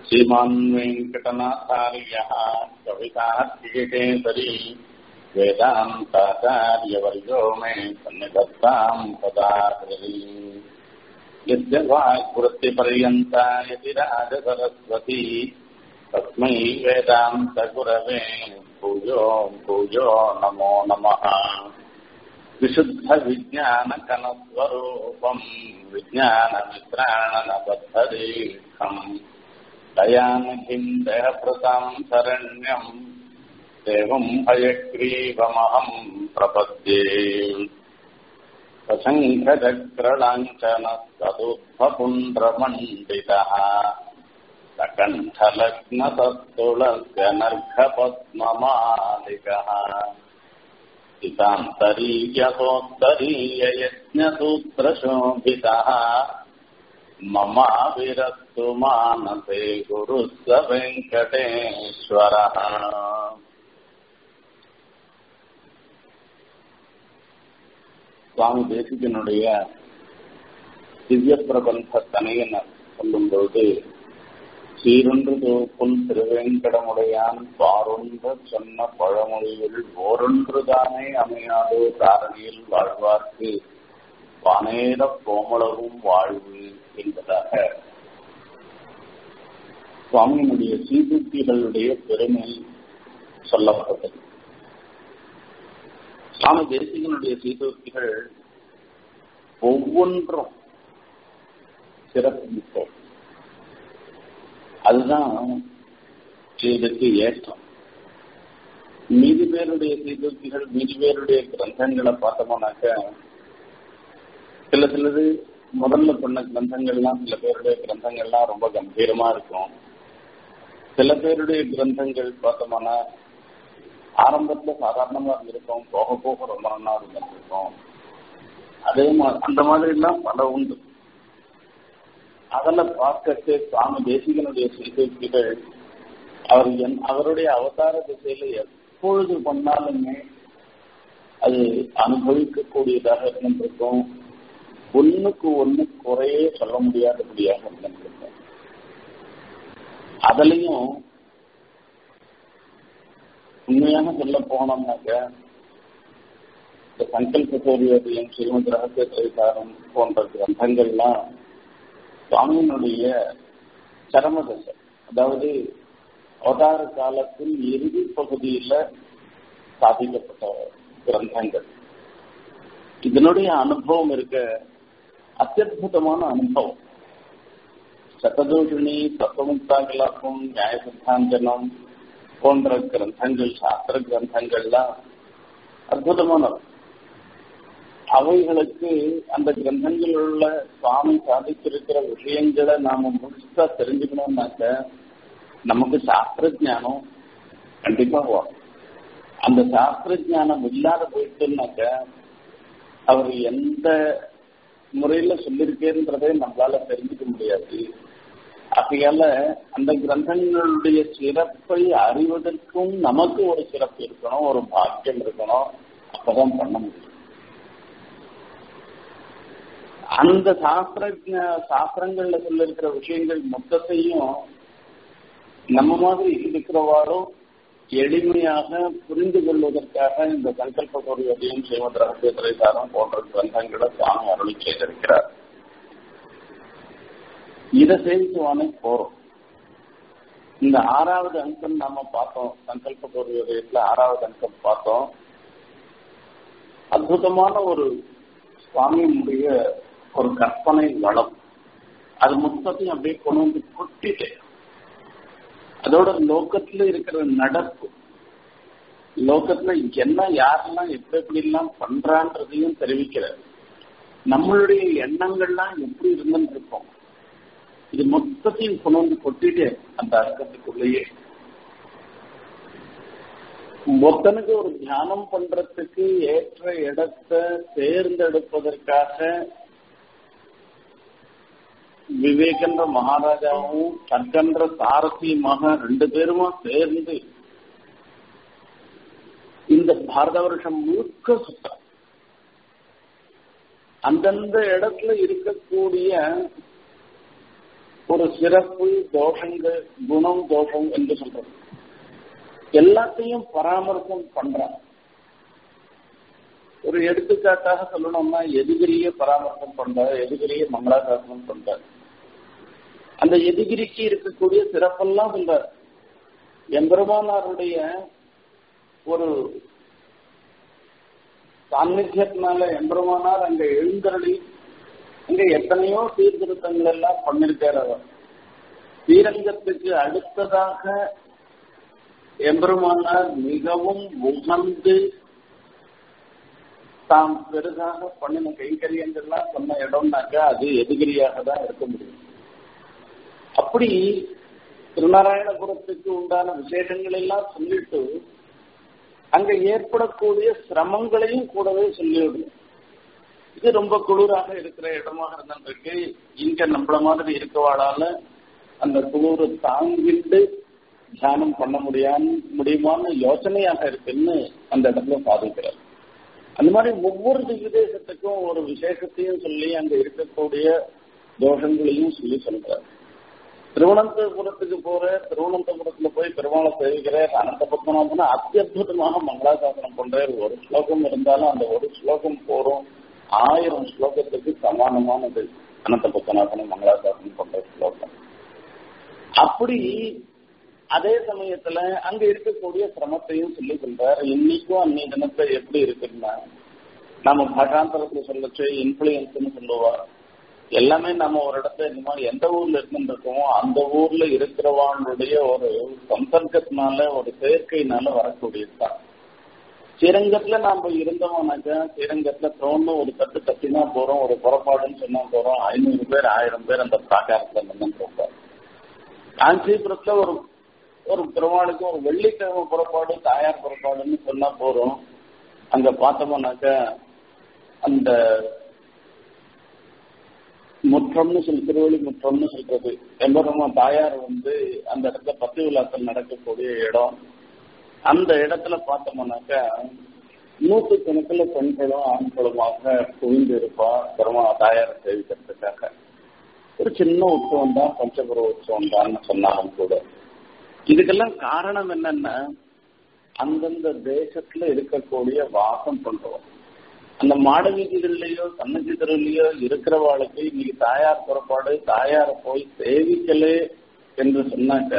श्रीमान् वेङ्कटनाथार्यः कवितार्थिकेसरी वेदान्ताचार्यवर्यो मे सन्निधत्ताम् सदा हृदि यस्य वाक्वृत्तिपर्यन्ता यति राजसरस्वती तस्मै वेदान्तगुरवे भूयो भूयो नमो नमः विशुद्धविज्ञानकनस्वरूपम् विज्ञानमित्राणनबद्धदीर्घम् दयानिधिम् देहभृताम् शरण्यम् देवम् हयग्रीवमहम् प्रपद्ये सशङ्खचक्रलाञ्छनस्तदुद्धपुण्ड्रमण्डितः सकण्ठलग्नतस्तुलस्य नर्घपद्ममालिकः हितान्तरीयसोत्तरीययज्ञसूत्रशोभितः ममाविरस्तु मानसे गुरुः स वेङ्कटेश्वरः சுவாமி தேசிகனுடைய திவ்ய பிரபந்த தனையன சொல்லும்போது சீரொன்று பொன் திருவேங்கடமுடையான் பாரொன்ற சொன்ன பழமொழிகள் ஓரொன்றுதானே அமையாதோ தாரணியில் வாழ்வார்க்கு வானேர கோமளவும் வாழ்வு என்பதாக சுவாமியினுடைய சீதுக்திகளுடைய பெருமை சொல்லப்பட்டது சுவாமி தேசிகனுடைய சீதோக்திகள் ஒவ்வொன்றும் சிறப்பு மிக்கது அதுதான் இதுக்கு ஏற்றம் மீதி பேருடைய சீதோக்திகள் மீதி பேருடைய கிரந்தங்களை பார்த்தோம்னாக்க சில சிலது முதல்ல பண்ண கிரந்தங்கள்லாம் சில பேருடைய கிரந்தங்கள்லாம் ரொம்ப கம்பீரமா இருக்கும் சில பேருடைய கிரந்தங்கள் பார்த்தோம்னா ஆரம்பத்துல சாதாரணமா இருந்திருக்கும் போக போக ரொம்ப நல்லா இருந்திருக்கும் அதே மாதிரி அந்த மாதிரி எல்லாம் பல உண்டு அதில் பார்க்கறது சுவாமி தேசிகனுடைய சீர்திருத்திகள் அவர் என் அவருடைய அவதார திசையில எப்பொழுது பண்ணாலுமே அது அனுபவிக்கக்கூடியதாக இருந்திருக்கும் ஒண்ணுக்கு ஒண்ணு குறையே சொல்ல முடியாதபடியாக இருந்திருக்கும் அதுலயும் உண்மையாக சொல்ல போனோம்னாக்க இந்த சங்கல்ப சூரியோதயம் ஸ்ரீமத் ரகசிய சரிதாரம் போன்ற கிரந்தங்கள்லாம் சுவாமியினுடைய சரமதசை அதாவது அவதார காலத்தில் இறுதி பகுதியில் ஸ்தாபிக்கப்பட்ட கிரந்தங்கள் இதனுடைய அனுபவம் இருக்க அத்தியுதமான அனுபவம் சததோஷிணி தத்துவமுக்தாகலாக்கும் நியாய சித்தாந்தனம் போன்ற கிரந்தங்கள் சாஸ்திர கிரந்தங்கள்லாம் அற்புதமானது அவைகளுக்கு அந்த கிரந்தங்களில் உள்ள சுவாமி சாதித்திருக்கிற விஷயங்களை நாம முழுசா தெரிஞ்சுக்கணும்னாக்க நமக்கு சாஸ்திர ஜானம் கண்டிப்பா வரும் அந்த சாஸ்திர ஜானம் இல்லாத போயிட்டுனாக்க அவர் எந்த முறையில சொல்லியிருக்கேன்றதை நம்மளால தெரிஞ்சுக்க முடியாது ஆகையால அந்த கிரந்தங்களுடைய சிறப்பை அறிவதற்கும் நமக்கு ஒரு சிறப்பு இருக்கணும் ஒரு பாக்கியம் இருக்கணும் அப்பதான் பண்ண முடியும் அந்த சாஸ்திர சாஸ்திரங்கள்ல சொல்ல இருக்கிற விஷயங்கள் மொத்தத்தையும் நம்ம மாதிரி இருக்கிறவாளும் எளிமையாக புரிந்து கொள்வதற்காக இந்த சங்கல்ப கோரியதையும் செய்வத ரகசிய திரைசாரம் போன்ற கிரந்தங்களை சுவாமி அருளி செய்திருக்கிறார் இதை சேவிச்சுவானே போறோம் இந்த ஆறாவது அங்கம் நாம பார்த்தோம் சங்கல்ப கோரியதயத்துல ஆறாவது அங்கம் பார்த்தோம் அற்புதமான ஒரு சுவாமியினுடைய ஒரு கற்பனை வளம் அது மொத்தத்தையும் அப்படியே கொண்டு வந்து கொட்டிட்டேன் அதோட லோக்கத்துல இருக்கிற நடப்பு லோக்கத்துல என்ன யாரெல்லாம் எப்படி எப்படி எல்லாம் பண்றான்றதையும் தெரிவிக்கிறார் நம்மளுடைய எண்ணங்கள்லாம் எப்படி இருந்துன்னு இருக்கோம் இது மொத்தத்தையும் கொண்டு வந்து கொட்டிட்டு அந்த அர்த்தத்துக்குள்ளேயே ஒருத்தனுக்கு ஒரு தியானம் பண்றதுக்கு ஏற்ற இடத்தை தேர்ந்தெடுப்பதற்காக விவேகன்ற மகாராஜாவும் சர்க்கன்ற சாரதியுமாக ரெண்டு பேருமா சேர்ந்து இந்த பாரத வருஷம் முழுக்க சுத்தம் அந்தந்த இடத்துல இருக்கக்கூடிய ஒரு சிறப்பு தோஷங்கள் குணம் தோஷம் என்று சொல்றது எல்லாத்தையும் பராமரிசம் பண்றான் ஒரு எடுத்துக்காட்டாக சொல்லணும்னா எதிரிய பராமரிசம் பண்ற எதிரிய மங்களாசாசனம் பண்ற அந்த எதிரிக்கு இருக்கக்கூடிய சிறப்பெல்லாம் சொல்ற எம்பெருமானாருடைய ஒரு சாநித்தியத்தினால எம்பெருமானார் அங்க எழுந்தருளி அங்க எத்தனையோ சீர்திருத்தங்கள் எல்லாம் பண்ணிருக்கார் அவர் ஸ்ரீரங்கத்துக்கு அடுத்ததாக எம்பெருமானார் மிகவும் உகந்து தாம் பெரிதாக பண்ணின கைங்கரியங்கள்லாம் சொன்ன இடம்னாக்கா அது எதிரியாக தான் இருக்க முடியும் அப்படி திருநாராயணபுரத்துக்கு உண்டான விசேஷங்கள் எல்லாம் சொல்லிட்டு அங்க ஏற்படக்கூடிய சிரமங்களையும் கூடவே சொல்லிவிடும் இது ரொம்ப குளிராக இருக்கிற இடமாக இருந்திருக்கு இங்க நம்மள மாதிரி இருக்கவாளால அந்த குளிரை தாங்கிட்டு தியானம் பண்ண முடியாம முடியுமான்னு யோசனையாக இருக்குன்னு அந்த இடத்துல சாதிக்கிறார் அந்த மாதிரி ஒவ்வொரு விதேசத்துக்கும் ஒரு விசேஷத்தையும் சொல்லி அங்க இருக்கக்கூடிய தோஷங்களையும் சொல்லி சொல்றார் திருவனந்தபுரத்துக்கு போற திருவனந்தபுரத்துல போய் பெருமாளை சேவிக்கிற அனந்த பத்மநாபனா அத்தியுதமாக மங்களாசாசனம் பண்றாரு ஒரு ஸ்லோகம் இருந்தாலும் அந்த ஒரு ஸ்லோகம் போறோம் ஆயிரம் ஸ்லோகத்துக்கு சமானமானது அனந்த பத்மநாபனம் மங்களாசாசனம் பண்ற ஸ்லோகம் அப்படி அதே சமயத்துல அங்க இருக்கக்கூடிய சிரமத்தையும் சொல்லி சொல்றாரு இன்னைக்கும் அன்னைய தினத்தை எப்படி இருக்குன்னா நம்ம பாஷாந்தரத்துல சொல்லச்சு இன்ஃபுளுயன்ஸ்னு சொல்லுவா எல்லாமே நம்ம ஒரு இடத்த இந்த மாதிரி எந்த ஊர்ல இருந்துருக்கோமோ அந்த ஊர்ல இருக்கிறவாளுடைய ஒரு சம்பர்க்கத்தினால ஒரு செயற்கையினால வரக்கூடியதுதான் ஸ்ரீரங்கத்துல நாம இருந்தோம்னாக்கா ஸ்ரீரங்கத்துல தோணும் ஒரு தட்டு தட்டினா போறோம் ஒரு புறப்பாடுன்னு சொன்னா போறோம் ஐநூறு பேர் ஆயிரம் பேர் அந்த பிராகாரத்துல நின்று போவார் காஞ்சிபுரத்துல ஒரு ஒரு பெருமாளுக்கு ஒரு வெள்ளிக்கிழமை புறப்பாடு தாயார் புறப்பாடுன்னு சொன்னா போறோம் அங்க பார்த்தோம்னாக்கா அந்த முற்றம்னு சொல்லி திருவள்ளி முற்றம்னு சொல்றது எம்பரமா தாயார் வந்து அந்த இடத்துல பத்து விழாக்கள் நடக்கக்கூடிய இடம் அந்த இடத்துல பார்த்தோம்னாக்கா நூற்று கணக்கில் பெண்களும் ஆண்களுமாக குவிந்து இருப்பா பெருமா தாயாரை சேவிக்கிறதுக்காக ஒரு சின்ன உற்சவம் தான் பஞ்சபுர உற்சவம் தான் சொன்னாலும் கூட இதுக்கெல்லாம் காரணம் என்னன்னா அந்தந்த தேசத்துல இருக்கக்கூடிய வாசம் பண்றோம் அந்த மாட வீதிகள்லயோ சன்னதி தெருவிலையோ இருக்கிறவாளுக்கு இன்னைக்கு தாயார் புறப்பாடு தாயார போய் சேவிக்கலே என்று சொன்னாக்க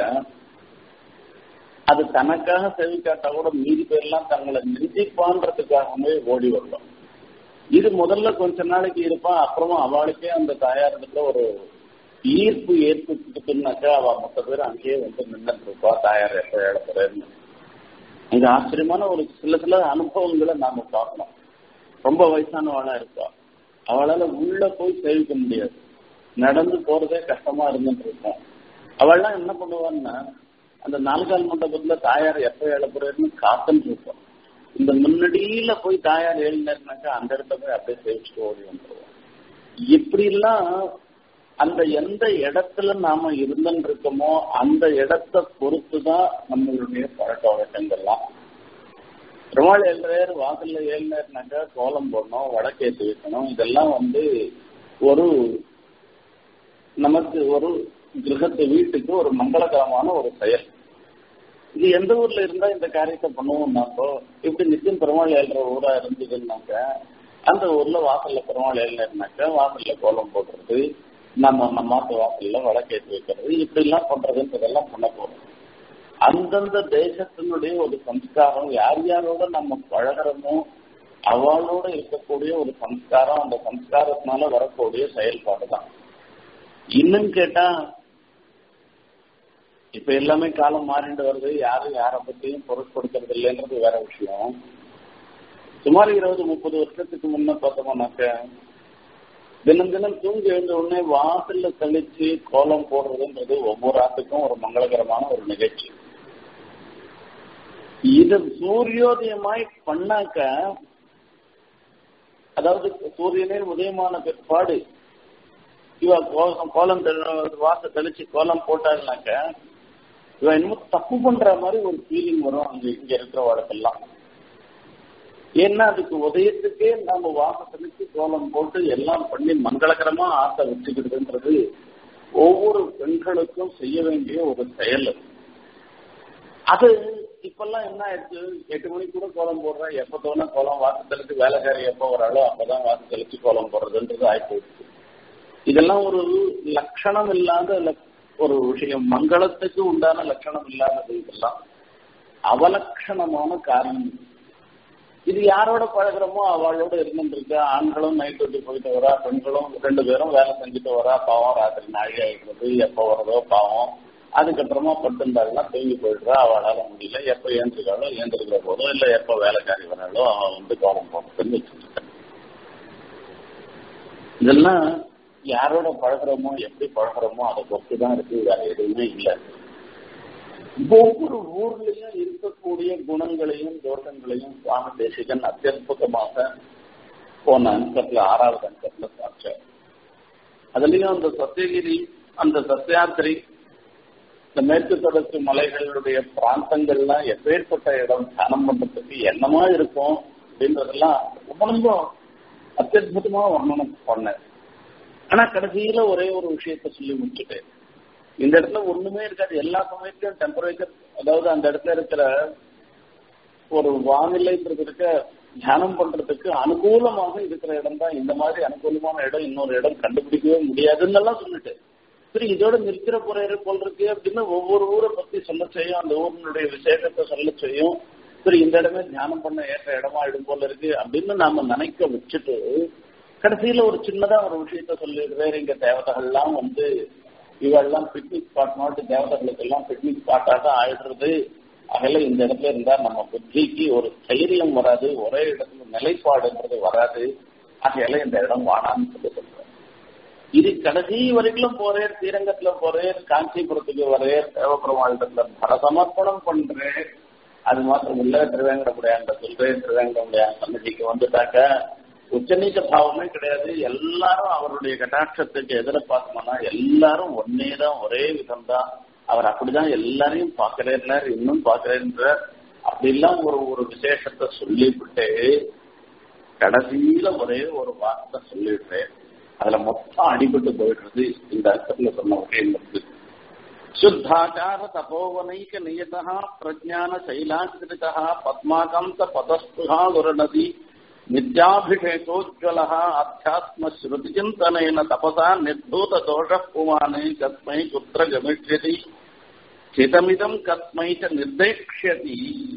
அது தனக்காக சேவிக்காட்டா கூட மீதி பேர்லாம் தங்களை நிந்திப்பான்றதுக்காகவே ஓடி வரலாம் இது முதல்ல கொஞ்ச நாளைக்கு இருப்பான் அப்புறமா அவளுக்கே அந்த தாயாரிடத்துல ஒரு ஈர்ப்பு ஏற்பட்டுனாக்கா அவ மொத்த பேர் அங்கேயே வந்து நின்றுட்டு இருப்பா தாயார் எப்ப இடத்துறேன்னு அங்க ஆச்சரியமான ஒரு சில சில அனுபவங்களை நாம பார்க்கணும் ரொம்ப வயசானவளா இருப்பா அவளால உள்ள போய் சேவிக்க முடியாது நடந்து போறதே கஷ்டமா இருந்துட்டு இருக்கும் அவள்லாம் என்ன பண்ணுவான்னா அந்த நால்கால் மண்டபத்துல தாயார் எப்ப எழுப்புறேன்னு காத்துன்னு இருப்போம் இந்த முன்னாடியில போய் தாயார் எழுந்தாருனாக்கா அந்த இடத்த போய் அப்படியே சேவிச்சுட்டு ஓடி வந்துருவோம் இப்படி எல்லாம் அந்த எந்த இடத்துல நாம இருந்துன்னு இருக்கோமோ அந்த இடத்தை பொறுத்துதான் நம்மளுடைய பழக்க வழக்கங்கள்லாம் பெருமாள் ஏழ்றாரு வாசல்ல ஏழ்னாருனாக்கா கோலம் போடணும் வடக்கேற்றி வைக்கணும் இதெல்லாம் வந்து ஒரு நமக்கு ஒரு கிரகத்து வீட்டுக்கு ஒரு மங்களகரமான ஒரு செயல் இது எந்த ஊர்ல இருந்தா இந்த காரியத்தை பண்ணுவோம்னாக்கோ இப்படி நித்தியம் பெருமாள் ஏழ்ற ஊரா இருந்ததுன்னாக்க அந்த ஊர்ல வாசல்ல பெருமாள் ஏழ்னாக்கா வாசல்ல கோலம் போடுறது நம்ம நம்ம மாட்டு வாசல்ல வடக்கேற்றி வைக்கிறது இப்படி எல்லாம் பண்றதுன்றதெல்லாம் பண்ண போறோம் அந்தந்த தேசத்தினுடைய ஒரு சம்ஸ்காரம் யார் யாரோட நம்ம பழகிறோமோ அவளோட இருக்கக்கூடிய ஒரு சம்ஸ்காரம் அந்த சம்ஸ்காரத்தினால வரக்கூடிய செயல்பாடு தான் இன்னும் கேட்டா இப்ப எல்லாமே காலம் மாறிட்டு வருது யாரும் யாரை பத்தியும் பொருட்படுத்துறது இல்லைன்றது வேற விஷயம் சுமார் இருபது முப்பது வருஷத்துக்கு முன்ன பார்த்தோம்னாக்க தினம் தினம் தூங்கி எழுந்த உடனே வாசல்ல கழிச்சு கோலம் போடுறதுன்றது ஒவ்வொரு ஆத்துக்கும் ஒரு மங்களகரமான ஒரு நிகழ்ச்சி இது சூரியோதயமாய் பண்ணாக்க அதாவது சூரியனே உதயமான பிற்பாடு இவ கோலம் வாச தெளிச்சு கோலம் போட்டாருனாக்க இவன் இன்னும் தப்பு பண்ற மாதிரி ஒரு ஃபீலிங் வரும் அங்க இங்க இருக்கிற வழக்கெல்லாம் ஏன்னா அதுக்கு உதயத்துக்கே நம்ம வாச தெளிச்சு கோலம் போட்டு எல்லாம் பண்ணி மங்களகரமா ஆசை வச்சுக்கிடுதுன்றது ஒவ்வொரு பெண்களுக்கும் செய்ய வேண்டிய ஒரு செயல் அது. அது இப்பெல்லாம் என்ன ஆயிடுச்சு எட்டு மணிக்கு கூட கோலம் போடுறேன் எப்ப தோணா கோலம் வாசல் தெளிச்சு வேலைக்காரி எப்போ வராளோ அப்பதான் வாசல் தெளிச்சு கோலம் போடுறதுன்றது ஆகி போயிடுச்சு இதெல்லாம் ஒரு லட்சணம் இல்லாத லக்- ஒரு விஷயம் மங்களத்துக்கு உண்டான லட்சணம் இல்லாதது இதெல்லாம் அவலட்சணமான காரியம் இது யாரோட பழகுறோமோ அவளோட இருந்துருக்கு ஆண்களும் நைட் டியூட்டி போயிட்டு வரா பெண்களும் ரெண்டு பேரும் வேலை செஞ்சுட்டு வரா பாவம் ராத்திரி நாழி ஆயிடுறது எப்போ வரதோ பாவம் அதுக்கப்புறமா படுத்திருந்தாங்கன்னா தூங்கி போயிடுறா அவளால முடியல எப்போ ஏந்திருக்காளோ ஏந்திருக்கிற போதோ இல்ல எப்போ வேலைக்காரி வராளோ அவன் வந்து கோலம் போடுறதுன்னு வச்சுருக்கான் இதெல்லாம் யாரோட பழகுறோமோ எப்படி பழகுறோமோ அதை பொறுத்து தான் இருக்கு வேற எதுவுமே இல்லை ஒவ்வொரு ஊர்லயும் இருக்கக்கூடிய குணங்களையும் தோட்டங்களையும் சுவாமி தேசிகன் அத்தியுதமாக போன அங்கத்துல ஆறாவது அங்கத்துல சாட்சார் அதுலயும் அந்த சத்தியகிரி அந்த சத்தியாத்திரி இந்த மேற்கு தொடர்ச்சி மலைகளுடைய பிராந்தங்கள்லாம் எப்பேற்பட்ட இடம் தியானம் பண்றதுக்கு என்னமா இருக்கும் அப்படின்றதெல்லாம் ரொம்ப ரொம்ப அத்தியுதமா வர்ணனம் பண்ணேன் ஆனா கடைசியில ஒரே ஒரு விஷயத்த சொல்லி முடிச்சுட்டேன் இந்த இடத்துல ஒண்ணுமே இருக்காது எல்லா சமயத்திலும் டெம்பரேச்சர் அதாவது அந்த இடத்துல இருக்கிற ஒரு வானிலைன்றது இருக்க தியானம் பண்றதுக்கு அனுகூலமாக இருக்கிற இடம் தான் இந்த மாதிரி அனுகூலமான இடம் இன்னொரு இடம் கண்டுபிடிக்கவே முடியாதுன்னு எல்லாம் சொல்லிட்டு சரி இதோட நிற்கிற போற போல் இருக்கு அப்படின்னு ஒவ்வொரு ஊரை பத்தி சொல்ல செய்யும் அந்த ஊரினுடைய விசேஷத்தை சொல்ல செய்யும் சரி இந்த இடமே தியானம் பண்ண ஏற்ற இடமா இடம் போல இருக்கு அப்படின்னு நாம நினைக்க வச்சுட்டு கடைசியில ஒரு சின்னதா ஒரு விஷயத்த சொல்லிடுறாரு இங்க தேவதைகள்லாம் வந்து இவெல்லாம் பிக்னிக் ஸ்பாட் மாட்டு தேவதைகளுக்கு எல்லாம் பிக்னிக் ஸ்பாட்டாக ஆயிடுறது அதெல்லாம் இந்த இடத்துல இருந்தா நம்ம புத்திக்கு ஒரு தைரியம் வராது ஒரே இடத்துல நிலைப்பாடுன்றது வராது ஆகையால இந்த இடம் வாடான்னு சொல்லி சொல்றேன் இது கடைசி வரைக்கும் போறேன் ஸ்ரீரங்கத்துல போறேன் காஞ்சிபுரத்துக்கு வரேன் தேவபெருமாளிடத்துல பரசமர்ப்பணம் பண்றேன் அது மாத்திரம் இல்ல திருவேங்கடமுடியாண்ட சொல்றேன் திருவேங்கடமுடியான் சன்னதிக்கு வந்துட்டாக்க உச்சநீச்ச பாவமே கிடையாது எல்லாரும் அவருடைய கட்டாட்சத்துக்கு எதிர பார்த்தோம்னா எல்லாரும் ஒன்னே தான் ஒரே விதம் தான் அவர் அப்படிதான் எல்லாரையும் பார்க்கிறேன் இன்னும் பார்க்கிறேன்ற அப்படிலாம் ஒரு ஒரு விசேஷத்தை சொல்லிவிட்டு கடைசியில ஒரே ஒரு வார்த்தை சொல்லிடுறேன் அதுல மொத்தம் அடிபட்டு போயிடுறது இந்த அர்த்தத்துல சொன்ன ஒரே இருக்கு शुद्धाचार तपोवनैक नियतः प्रज्ञान शैलाकृतः पद्माकान्त पदस्पृहा गुरनदी नित्याभिषेकोज्ज्वलः अध्यात्म श्रुतिचिन्तनेन तपसा निर्धूत दोषः पुमाने कस्मै कुत्र गमिष्यति चितमिदं कस्मै च निर्देक्ष्यति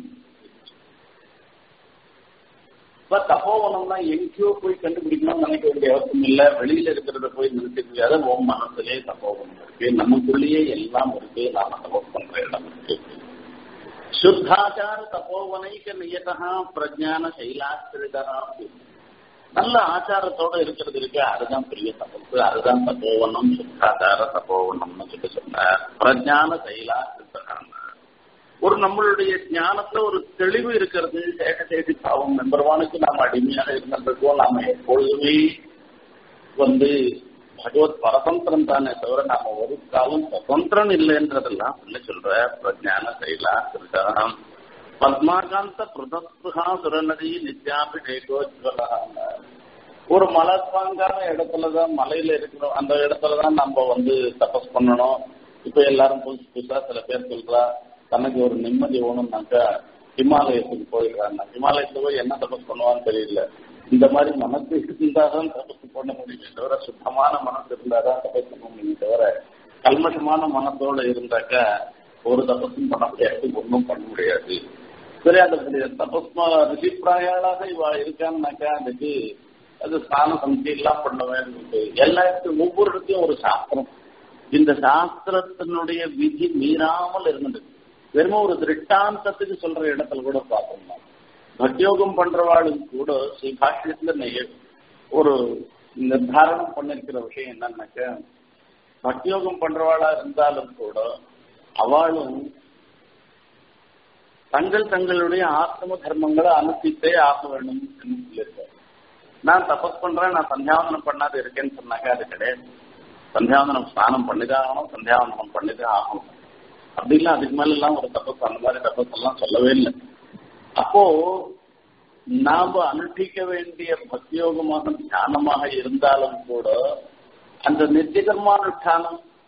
இப்ப தப்போவனம்னா எங்கேயோ போய் கண்டுபிடிக்கணும்னு நினைக்க வேண்டிய அவசியம் இல்ல வெளியில இருக்கிறத போய் நிறுத்த முடியாத உன் மனசுலயே தப்போவனம் இருக்கு நமக்குள்ளேயே எல்லாம் இருக்கு நாம தபஸ் பண்ற இடம் இருக்கு சுத்தாச்சார தப்போவனைக்க நியதா பிரஜான சைலாஸ்திரிதா நல்ல ஆச்சாரத்தோட இருக்கிறது இருக்கு அதுதான் பெரிய தபசு அதுதான் தப்போவனம் சுத்தாச்சார தப்போவனம்னு சொல்லி சொன்னார் பிரஜான சைலாஸ்திரிதா ஒரு நம்மளுடைய ஞானத்துல ஒரு தெளிவு இருக்கிறது சேக சேதி பாவம் நம்பர்வானுக்கு நாம் அடிமையாக இருந்திருக்கோம் நாம எப்பொழுதுமே வந்து பகவத் பரதந்திரம் தானே தவிர நாம ஒரு காலம் சுதந்திரம் இல்லைன்றதெல்லாம் சொல்ல சொல்ற பிரஜான செயலா திருடம் பத்மாகாந்த பிரதஸ்புகா சுரநதி நித்யாபிஷேகோஜ்வலா ஒரு மலர்பாங்கான இடத்துலதான் மலையில இருக்கிறோம் அந்த இடத்துலதான் நம்ம வந்து தபஸ் பண்ணணும் இப்ப எல்லாரும் புதுசு புதுசா சில பேர் சொல்றா தனக்கு ஒரு நிம்மதி வேணும்னாக்கா ஹிமாலயத்துக்கு போயிடுறாங்க ஹிமாலயத்துல போய் என்ன தபஸ் பண்ணுவான்னு தெரியல இந்த மாதிரி மனசு இருந்தாதான் தபஸ் பண்ண முடியுமே தவிர சுத்தமான மனசு இருந்தாதான் தபஸ் பண்ண முடியுமே தவிர கல்மஷமான மனத்தோட இருந்தாக்கா ஒரு தபஸும் பண்ண முடியாது ஒன்றும் பண்ண முடியாது சரி அந்த தபஸ்மா ரிஷிப்பிராயாளாக இவ இருக்கான்னாக்கா அதுக்கு அது ஸ்நான சந்தி எல்லாம் பண்ணுவேன் எல்லா இடத்துக்கும் ஒவ்வொரு இடத்தையும் ஒரு சாஸ்திரம் இந்த சாஸ்திரத்தினுடைய விதி மீறாமல் இருந்தது வெறும் ஒரு திருஷ்டாந்தத்துக்கு சொல்ற இடத்துல கூட பார்த்தோம்னா பக்தியோகம் பண்றவாளுக்கு கூட ஸ்ரீபாஷ்யத்துல ஒரு நிர்தாரணம் பண்ணிருக்கிற விஷயம் என்னன்னாக்க பக்தியோகம் பண்றவாளா இருந்தாலும் கூட அவளும் தங்கள் தங்களுடைய ஆத்ம தர்மங்களை அனுப்பித்தே ஆக வேண்டும் என்று சொல்லியிருக்காரு நான் தபஸ் பண்றேன் நான் சந்தியாவந்தனம் பண்ணாது இருக்கேன்னு சொன்னாக்க அது கிடையாது சந்தியாவந்தனம் ஸ்நானம் பண்ணிதான் ஆகணும் சந்தியாவந்தனம் பண்ணிதான் ஆகணும் அப்படி இல்லை அதுக்கு மேல எல்லாம் ஒரு தப்பஸ் அந்த மாதிரி தப்பஸ் எல்லாம் சொல்லவே இல்லை அப்போ நாம அனுஷ்டிக்க வேண்டிய பக்தியோகமாக தியானமாக இருந்தாலும் கூட அந்த நித்தியகர்மானுஷ்டானம்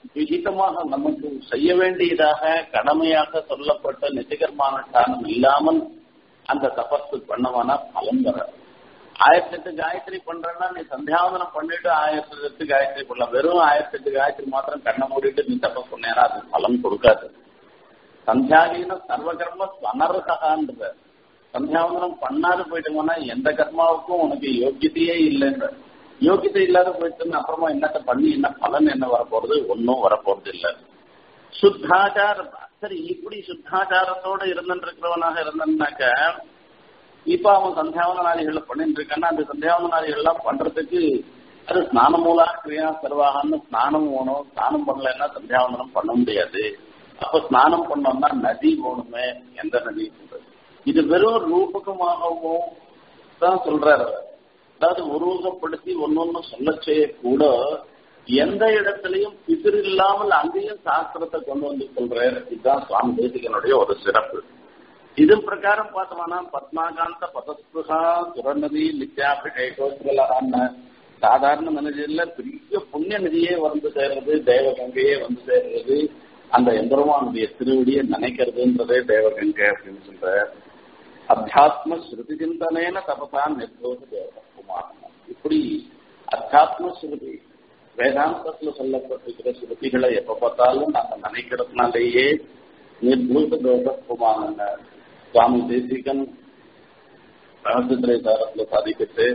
விகிதமாக நமக்கு செய்ய வேண்டியதாக கடமையாக சொல்லப்பட்ட நிதிகர்மானுஷ்டானம் இல்லாமல் அந்த தபஸு பண்ணவானா பலன் வராது ஆயிரத்தி எட்டு காயத்ரி பண்றேன்னா நீ சந்தியாவதனம் பண்ணிட்டு ஆயிரத்தி எட்டு காயத்ரி பண்ணலாம் வெறும் ஆயிரத்தி எட்டு காயத்ரி மாத்திரம் கண்ணை மூடிட்டு நீ தபஸ் பண்ணேன்னா அது பலன் கொடுக்காது சந்தியாதீன சர்வ கர்ம அனர்ஹகான்ற சந்தியாவதனம் பண்ணாது போயிட்டோம்னா எந்த கர்மாவுக்கும் உனக்கு யோக்கியத்தையே இல்லைன்ற யோகியத்தை இல்லாத போயிட்டு அப்புறமா என்னத்த பண்ணி என்ன பலன் என்ன வரப்போறது ஒன்னும் வரப்போறது இல்லை சுத்தாச்சாரம் சரி இப்படி சுத்தாச்சாரத்தோட இருந்துட்டு இருக்கிறவனாக இருந்தனாக்க இப்ப அவன் சந்தியாவனாதிகளை பண்ணிட்டு இருக்கான்னா அந்த சந்தியாவனாதிகள் எல்லாம் பண்றதுக்கு அது ஸ்நான மூலா கிரியா சர்வாகன்னு ஸ்நானம் வேணும் ஸ்நானம் பண்ணலன்னா சந்தியாவந்தனம் பண்ண முடியாது அப்ப ஸ்நானம் பண்ணோம்னா நதி போகணுமே எந்த நதி இது வெறும் ரூபகமாகவும் தான் சொல்றாரு அதாவது உருவகப்படுத்தி ஒன்னொன்னு சொல்ல செய்யக்கூட எந்த இடத்துலயும் பிசிறு இல்லாமல் அங்கேயும் சாஸ்திரத்தை கொண்டு வந்து சொல்றாரு இதுதான் சுவாமி தேசிகனுடைய ஒரு சிறப்பு இதன் பிரகாரம் பார்த்தோம்னா பத்மாகாந்த பதஸ்புகா சுரநதி நித்யாபிஷேகோத்கலான சாதாரண மனிதர்ல பெரிய புண்ணிய நிதியே வந்து சேர்றது தேவகங்கையே வந்து சேர்றது அந்த எம்பெருமானுடைய திருவடியை நினைக்கிறதுன்றதே தேவகங்கை அப்படின்னு சொல்ற அத்தியாத்ம ஸ்ருதி சிந்தனேன தபசான் நிர்தோஷ தேவகுமாரன் இப்படி அத்தியாத்ம ஸ்ருதி வேதாந்தத்துல சொல்லப்பட்டிருக்கிற ஸ்ருதிகளை எப்ப பார்த்தாலும் நாங்க நினைக்கிறதுனாலேயே நிர்பூத தோஷகுமாரன் சுவாமி தேசிகன் ரகசியத்திரை சாரத்துல சாதிக்கிட்டு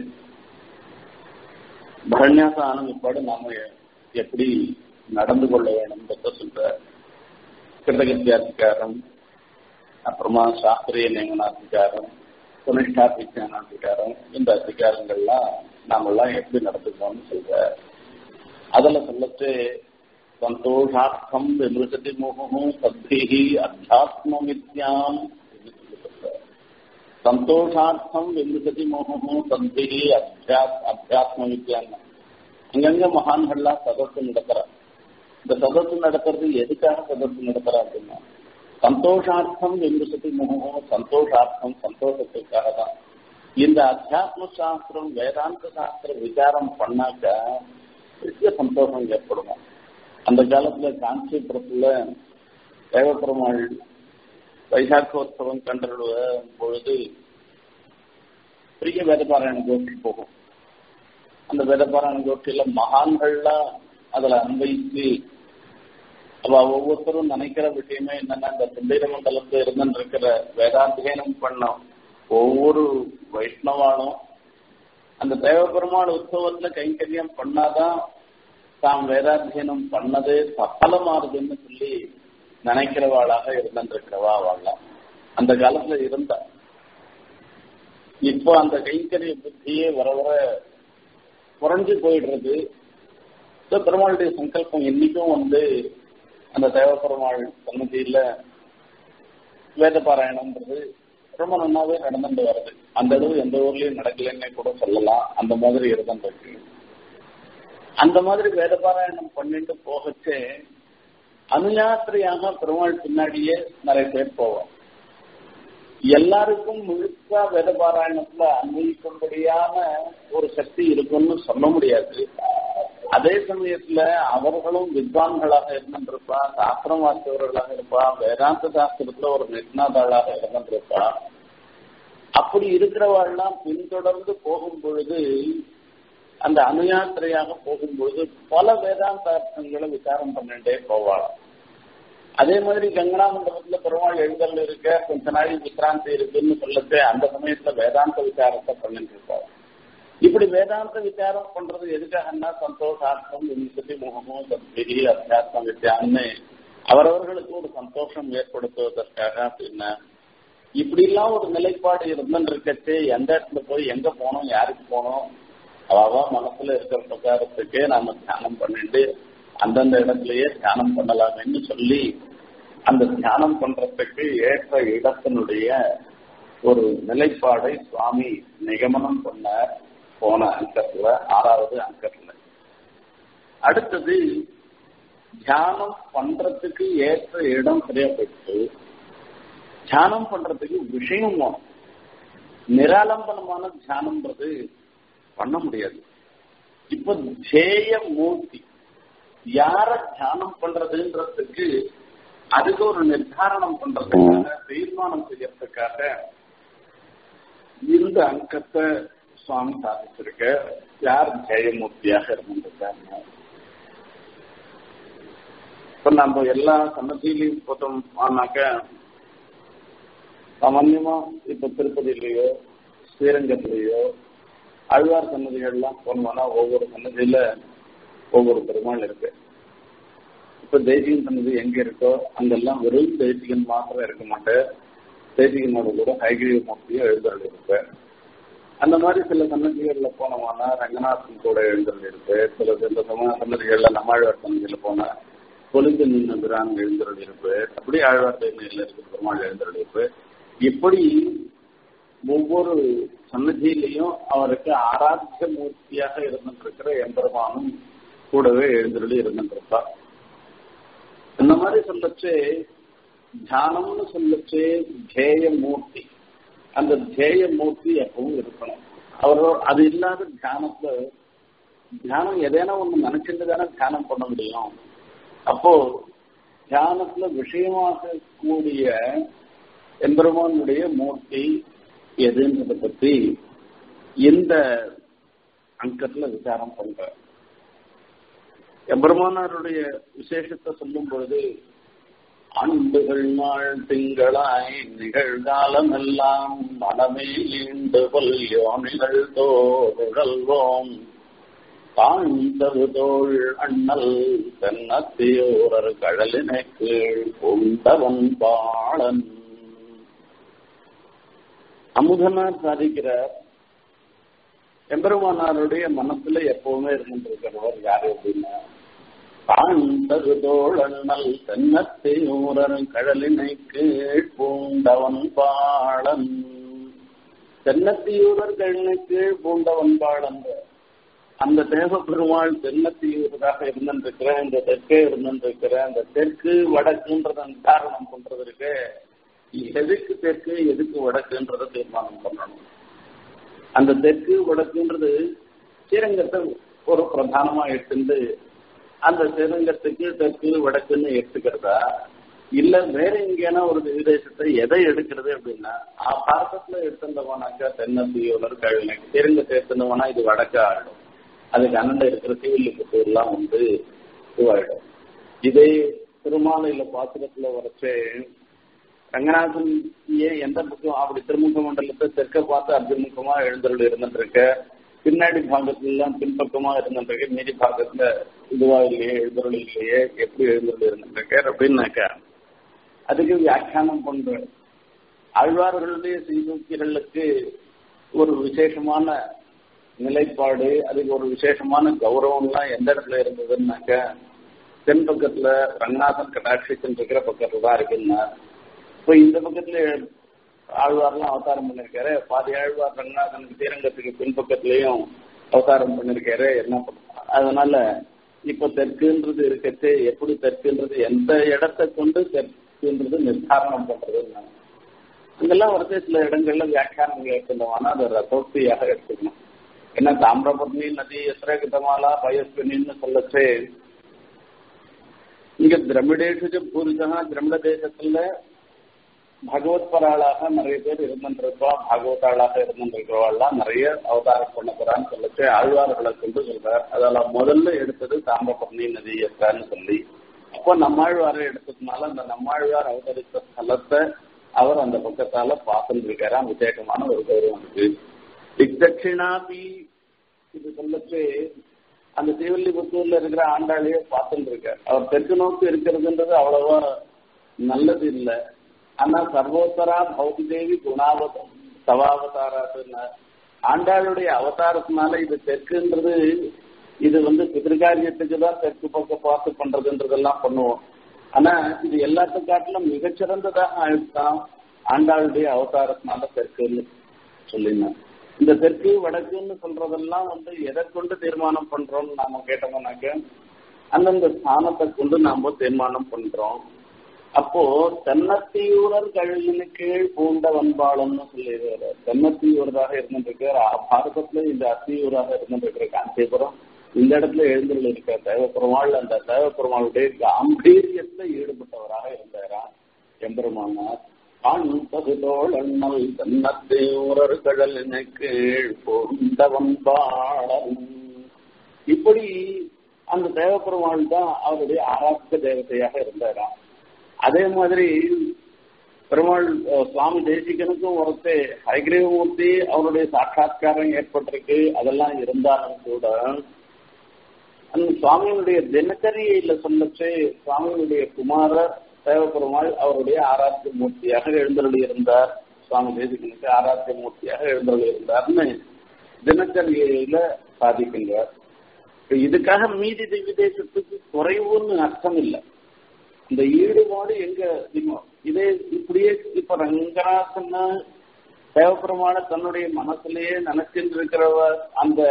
பரண்யாசம் ஆன பிற்பாடு நாம எப்படி நடந்து கொள்ள வேணும்ன்றத சொல்ற கிருதகத்தியாதிகாரம் அப்புறமா சாஸ்திரிய நியமனாதிகாரம் புனிஷ்டாபிஜானாதிகாரம் இந்த அதிகாரங்கள்லாம் நாமெல்லாம் எப்படி நடந்துக்கணும்னு சொல்ற அதுல சொல்லச்சு சந்தோஷார்த்தம் விமிருசதி முகமும் சத்திகி அத்தியாத்ம வித்யாம் சந்தோஷார்த்தம் விமிருசதி மோகமும் சந்திகி அத்தியாத் அத்தியாத்ம வித்யான் அங்கங்க மகான்கள்லாம் சதத்து நடத்துறா இந்த சதத்து நடத்துறது எதுக்காக சதத்து நடத்துறா அப்படின்னா சந்தோஷார்த்தம் விமிருசதி முகமும் சந்தோஷார்த்தம் சந்தோஷத்துக்காக தான் இந்த அத்தியாத்ம சாஸ்திரம் வேதாந்த சாஸ்திர விசாரம் பண்ணாக்க பெரிய சந்தோஷம் ஏற்படுமா அந்த காலத்துல காஞ்சிபுரத்துல தேவப்பெருமாள் வைசாக்கோத்சவம் கண்டறிடுவ பொழுது பெரிய வேதபாராயண கோஷ்டி போகும் அந்த வேதபாராயண கோஷ்டியில மகான்கள்லாம் அதுல அன்வைத்து அவ ஒவ்வொருத்தரும் நினைக்கிற விஷயமே என்னன்னா இந்த சுந்தர மண்டலத்துல இருந்துட்டு இருக்கிற வேதாத்தியனம் பண்ண ஒவ்வொரு வைஷ்ணவாலும் அந்த தேவபெருமாள் உற்சவத்துல கைங்கரியம் பண்ணாதான் தாம் வேதாத்தியனம் பண்ணதே சஃலமாறுதுன்னு சொல்லி நினைக்கிறவாளாக இருந்திருக்கிறவா வாழலாம் அந்த காலத்துல இருந்தா இப்போ அந்த கைங்கரிய புத்தியே வர வர குறைஞ்சு போயிடுறது பெருமாளுடைய சங்கல்பம் இன்னைக்கும் வந்து அந்த தேவப்பெருமாள் சன்னதியில வேத பாராயணம்ன்றது ரொம்ப நன்னாவே நடந்துட்டு வருது அந்த அளவு எந்த ஊர்லயும் நடக்கலன்னே கூட சொல்லலாம் அந்த மாதிரி இருந்துருக்கு அந்த மாதிரி வேத பாராயணம் பண்ணிட்டு போகச்சே அனுயாத்திரையாக பெருமாள் பின்னாடியே நிறைய பேர் போவோம் எல்லாருக்கும் முழுக்க வேதபாராயணத்துல அன்வயிக்கும்படியான ஒரு சக்தி இருக்குன்னு சொல்ல முடியாது அதே சமயத்துல அவர்களும் வித்வான்களாக இருந்திருப்பா சாஸ்திரம் வாசித்தவர்களாக இருப்பா வேதாந்த சாஸ்திரத்துல ஒரு நிஷ்ணாதாளாக இருந்திருப்பா அப்படி இருக்கிறவாள்லாம் பின்தொடர்ந்து போகும் பொழுது அந்த அனுயாத்திரையாக போகும்பொழுது பல வேதாந்த அர்த்தங்களை விசாரம் பண்ணிட்டே போவாளாம் அதே மாதிரி கங்கனா மண்டபத்துல பெருமாள் எழுதல் இருக்க கொஞ்ச நாள் விசிராந்தி இருக்குன்னு சொல்லட்டு அந்த சமயத்துல வேதாந்த விசாரத்தை பண்ணிட்டு இருப்பார் இப்படி வேதாந்த விசாரம் பண்றது எதுக்காகன்னா சந்தோஷார்த்தம் விமுசதி முகமும் சத்விகி அத்தியாத்ம வித்யான்னு அவரவர்களுக்கு ஒரு சந்தோஷம் ஏற்படுத்துவதற்காக அப்படின்னா இப்படி எல்லாம் ஒரு நிலைப்பாடு இருந்துன்னு இருக்கச்சு எந்த இடத்துல போய் எங்க போனோம் யாருக்கு போனோம் அவாவா மனசுல இருக்கிற பிரகாரத்துக்கே நாம தியானம் பண்ணிட்டு அந்தந்த இடத்துலயே தியானம் பண்ணலாம்னு சொல்லி அந்த தியானம் பண்றதுக்கு ஏற்ற இடத்தினுடைய ஒரு நிலைப்பாடை சுவாமி நிகமனம் பண்ண போன அங்கத்துல ஆறாவது அங்கத்துல அடுத்தது தியானம் பண்றதுக்கு ஏற்ற இடம் சரியா போயிட்டு தியானம் பண்றதுக்கு விஷயம் வேணும் நிராலம்பனமான தியானம்ன்றது பண்ண முடியாது இப்ப தேய மூர்த்தி யார தியானம் பண்றதுன்றதுக்கு அதுக்கு ஒரு நிர்தாரணம் பண்றதுக்காக தீர்மானம் செய்யறதுக்காக இந்த அங்கத்தை சுவாமி சாதிச்சிருக்க யார் ஜெயமூர்த்தியாக இருந்திருக்காங்க இப்ப நம்ம எல்லா சன்னதியிலையும் பார்த்தோம் ஆனாக்க சாமான்யமா இப்ப திருப்பதியிலேயோ ஸ்ரீரங்கத்திலேயோ அழ்வார் சன்னதிகள்லாம் போனோம்னா ஒவ்வொரு சன்னதியில ஒவ்வொரு பெருமாள் இருக்கு இப்ப தேசிகன் சன்னதி எங்க இருக்கோ அங்கெல்லாம் வெறும் தேசிகன் மாத்திரம் இருக்க மாட்டேன் தேசிகனோட கூட ஹைகிரீவ மூர்த்தியும் எழுந்தருள் இருக்கு அந்த மாதிரி சில சன்னதிகள்ல போனோம்னா ரங்கநாதன் கூட எழுந்தருள் இருக்கு சில சில சம சன்னதிகள்ல நம்மாழ்வார் சன்னதியில போனா பொலிந்து நின்று பிரான் எழுந்தருள் இருப்பு அப்படி ஆழ்வார் தேவையில இருக்கிற பெருமாள் எழுந்தருள் இருப்பு இப்படி ஒவ்வொரு சன்னதியிலையும் அவருக்கு ஆராத்திய மூர்த்தியாக இருந்துருக்கிற எம்பெருமானும் கூடவே எழுந்தருளி இருந்துருப்பார் இந்த மாதிரி சொல்லச்சு தியானம்னு சொல்லச்சு தேய மூர்த்தி அந்த தேய மூர்த்தி எப்பவும் இருக்கணும் அவரோட அது இல்லாத தியானத்துல தியானம் எதேனா ஒண்ணு நினைச்சிட்டு தானே தியானம் பண்ண முடியும் அப்போ தியானத்துல விஷயமாக கூடிய எம்பெருமானுடைய மூர்த்தி எதுன்றத பத்தி இந்த அங்கத்துல விசாரம் பண்ற எம்பெருமானாருடைய விசேஷத்தை சொல்லும் பொழுது ஆண்டுகள் நாள் திங்களாய் நிகழ்காலம் எல்லாம் மனமே ஈண்டு கொல்யோனிகள் தோழல்வோம் தாழ்ந்தது தோள் அண்ணல் தென்னத்தியோரர் கடலினை கீழ் உண்டவன் பாளன் அமுதனார் சாதிக்கிறார் எம்பெருமானாருடைய மனசுல எப்பவுமே இருந்துருக்கிறவர் யாரு அப்படின்னா தாழ்ந்தது தோழண்ணல் தென்னத்தியூரர் கடலினை கீழ் பூண்டவன் பாளன் தென்னத்தியூரர் கடலினை கீழ் பூண்டவன் பாளன் அந்த தேவ பெருமாள் தென்னத்தியூராக இருந்திருக்கிற இந்த தெற்கே இருந்திருக்கிற அந்த தெற்கு வடக்குன்றதன் காரணம் பண்றதற்கு எதுக்கு தெற்கு எதுக்கு வடக்குன்றத தீர்மானம் பண்ணணும் அந்த தெற்கு வடக்குன்றது ஸ்ரீரங்கத்தை ஒரு பிரதானமா எடுத்துட்டு அந்த ஸ்ரீரங்கத்துக்கு தெற்கு வடக்குன்னு எடுத்துக்கிறதா இல்ல வேற எங்கேனா ஒரு விதேசத்தை எதை எடுக்கிறது அப்படின்னா பாரதத்துல எடுத்துட்டோம்னாக்கா தென்னத்தியோலர் கழுவினை ஸ்ரீரங்கத்தை எடுத்துட்டோம்னா இது வடக்கு ஆயிடும் அதுக்கு அண்ணன் இருக்கிற சிவில்லிபுத்தூர்லாம் வந்து இதுவாயிடும் இதே திருமாலையில பாத்திரத்துல வரைச்சே ரங்கநாதன் ஏன் எந்த பக்கம் அப்படி திருமுக மண்டலத்தை தெற்க பார்த்து அபிமுகமா எழுந்தருள் இருந்துட்டு இருக்க பின்னாடி பாகத்துல எல்லாம் பின்பக்கமா இருந்துட்டு இருக்க மீதி பாகத்துல இதுவா இல்லையே எழுந்தருள் இல்லையே எப்படி எழுந்தருள் இருந்துட்டு இருக்க அப்படின்னாக்கா அதுக்கு வியாக்கியானம் பண்ற ஆழ்வார்களுடைய சீதூக்கிகளுக்கு ஒரு விசேஷமான நிலைப்பாடு அதுக்கு ஒரு விசேஷமான கௌரவம்லாம் எந்த இடத்துல இருந்ததுன்னாக்க தென் பக்கத்துல ரங்கநாதன் கடாட்சிச்சுட்டு இருக்கிற பக்கத்துல தான் இருக்குன்னா இப்போ இந்த பக்கத்துல ஆழ்வார்லாம் அவதாரம் பண்ணிருக்காரு பாதி ஆழ்வார் ரங்கநாதனுக்கு ஸ்ரீரங்கத்துக்கு பின்பக்கத்துலயும் அவதாரம் பண்ணிருக்காரு என்ன பண்ண அதனால இப்ப தெற்குன்றது இருக்கச்சு எப்படி தெற்குன்றது எந்த இடத்தை கொண்டு தெற்குன்றது நிர்தாரணம் பண்றதுன்னு அங்கெல்லாம் வருது சில இடங்கள்ல வியாக்கியானங்கள் எடுத்துட்டோம்னா அது ரசோக்தியாக எடுத்துக்கணும் ஏன்னா தாமிரபரணி நதி எத்திர கிதமாலா பயஸ்வினின்னு சொல்லச்சு இங்க திரமிடேஷு பூரிதா திரமிட தேசத்துல பகவத்பராளாக நிறைய பேர் இருந்திருப்பா பாகவதாளாக இருந்திருக்கிறவாள்லாம் நிறைய அவதாரம் பண்ண போறான்னு சொல்லிட்டு ஆழ்வார்களை கொண்டு சொல்றார் அதெல்லாம் முதல்ல எடுத்தது தாமிரபரணி நதி எத்தான்னு சொல்லி அப்போ நம்மாழ்வாரை எடுத்ததுனால அந்த நம்மாழ்வார் அவதரித்த ஸ்தலத்தை அவர் அந்த பக்கத்தால பார்த்துட்டு இருக்காராம் விசேஷமான ஒரு கௌரவம் இருக்கு திக்தட்சிணாபி இது சொல்லச்சு அந்த திருவல்லிபுத்தூர்ல இருக்கிற ஆண்டாளியே பார்த்துட்டு இருக்கார் அவர் தெற்கு நோக்கி இருக்கிறதுன்றது அவ்வளவா நல்லது இல்லை ஆனா சர்வோத்தரா பௌதி தேவி குணாவதம் சவாவதாராத்துன்னு ஆண்டாளுடைய அவதாரத்தினால இது தெற்குன்றது இது வந்து பிதிர்காரியத்துக்கு தான் தெற்கு பக்கம் பார்த்து பண்றதுன்றதெல்லாம் பண்ணுவோம் ஆனா இது எல்லாத்த காட்டிலும் மிகச்சிறந்ததாக ஆயிடுதான் ஆண்டாளுடைய அவதாரத்தினால தெற்குன்னு சொல்லினேன் இந்த தெற்கு வடக்குன்னு சொல்றதெல்லாம் வந்து எதை கொண்டு தீர்மானம் பண்றோம்னு நாம கேட்டோம்னாக்க அந்தந்த ஸ்தானத்தை கொண்டு நாம தீர்மானம் பண்றோம் அப்போ தென்னத்தியூரர் கழுவினு கீழ் பூண்ட வன்பாளம்னு சொல்லிடுறாரு தென்னத்தியூரராக இருந்துட்டு பாரதத்துல இந்த அத்தியூராக இருந்துட்டு இருக்கிற காஞ்சிபுரம் இந்த இடத்துல எழுந்தருள் இருக்க தேவப்பெருமாள் அந்த தேவப்பெருமாளுடைய காம்பீரியத்துல ஈடுபட்டவராக இருந்தாரா எம்பெருமானார் ஆண் பகுதோள் அண்ணல் தன்னத்தே ஊரர் கடல் கீழ் பொருந்தவன் பாடம் இப்படி அந்த தேவப்பெருமாள் தான் அவருடைய ஆராத்த தேவதையாக இருந்தாராம் அதே மாதிரி பெருமாள் சுவாமி தேசிகனுக்கும் ஒருத்தே ஹைகிரீவமூர்த்தி அவருடைய சாட்சா்காரம் ஏற்பட்டிருக்கு அதெல்லாம் இருந்தாலும் கூட அந்த சுவாமியினுடைய தினச்சரியையில சொல்லச்சு சுவாமியினுடைய குமாரர் தேவப்பெருமாள் அவருடைய ஆராத்திய மூர்த்தியாக எழுந்தருளி இருந்தார் சுவாமி தேசிகனுக்கு ஆராத்திய மூர்த்தியாக எழுந்தருளி இருந்தார்னு தினச்சரியையில சாதிக்கின்றார் இதுக்காக மீதி திவ்ய தேசத்துக்கு குறைவுன்னு அர்த்தம் இல்லை இந்த ஈடுபாடு எங்க இதே இப்படியே இப்ப ரங்கநாதன்னா தேவபெருமான தன்னுடைய மனசுலயே நினைச்சிட்டு இருக்கிறவர் அந்த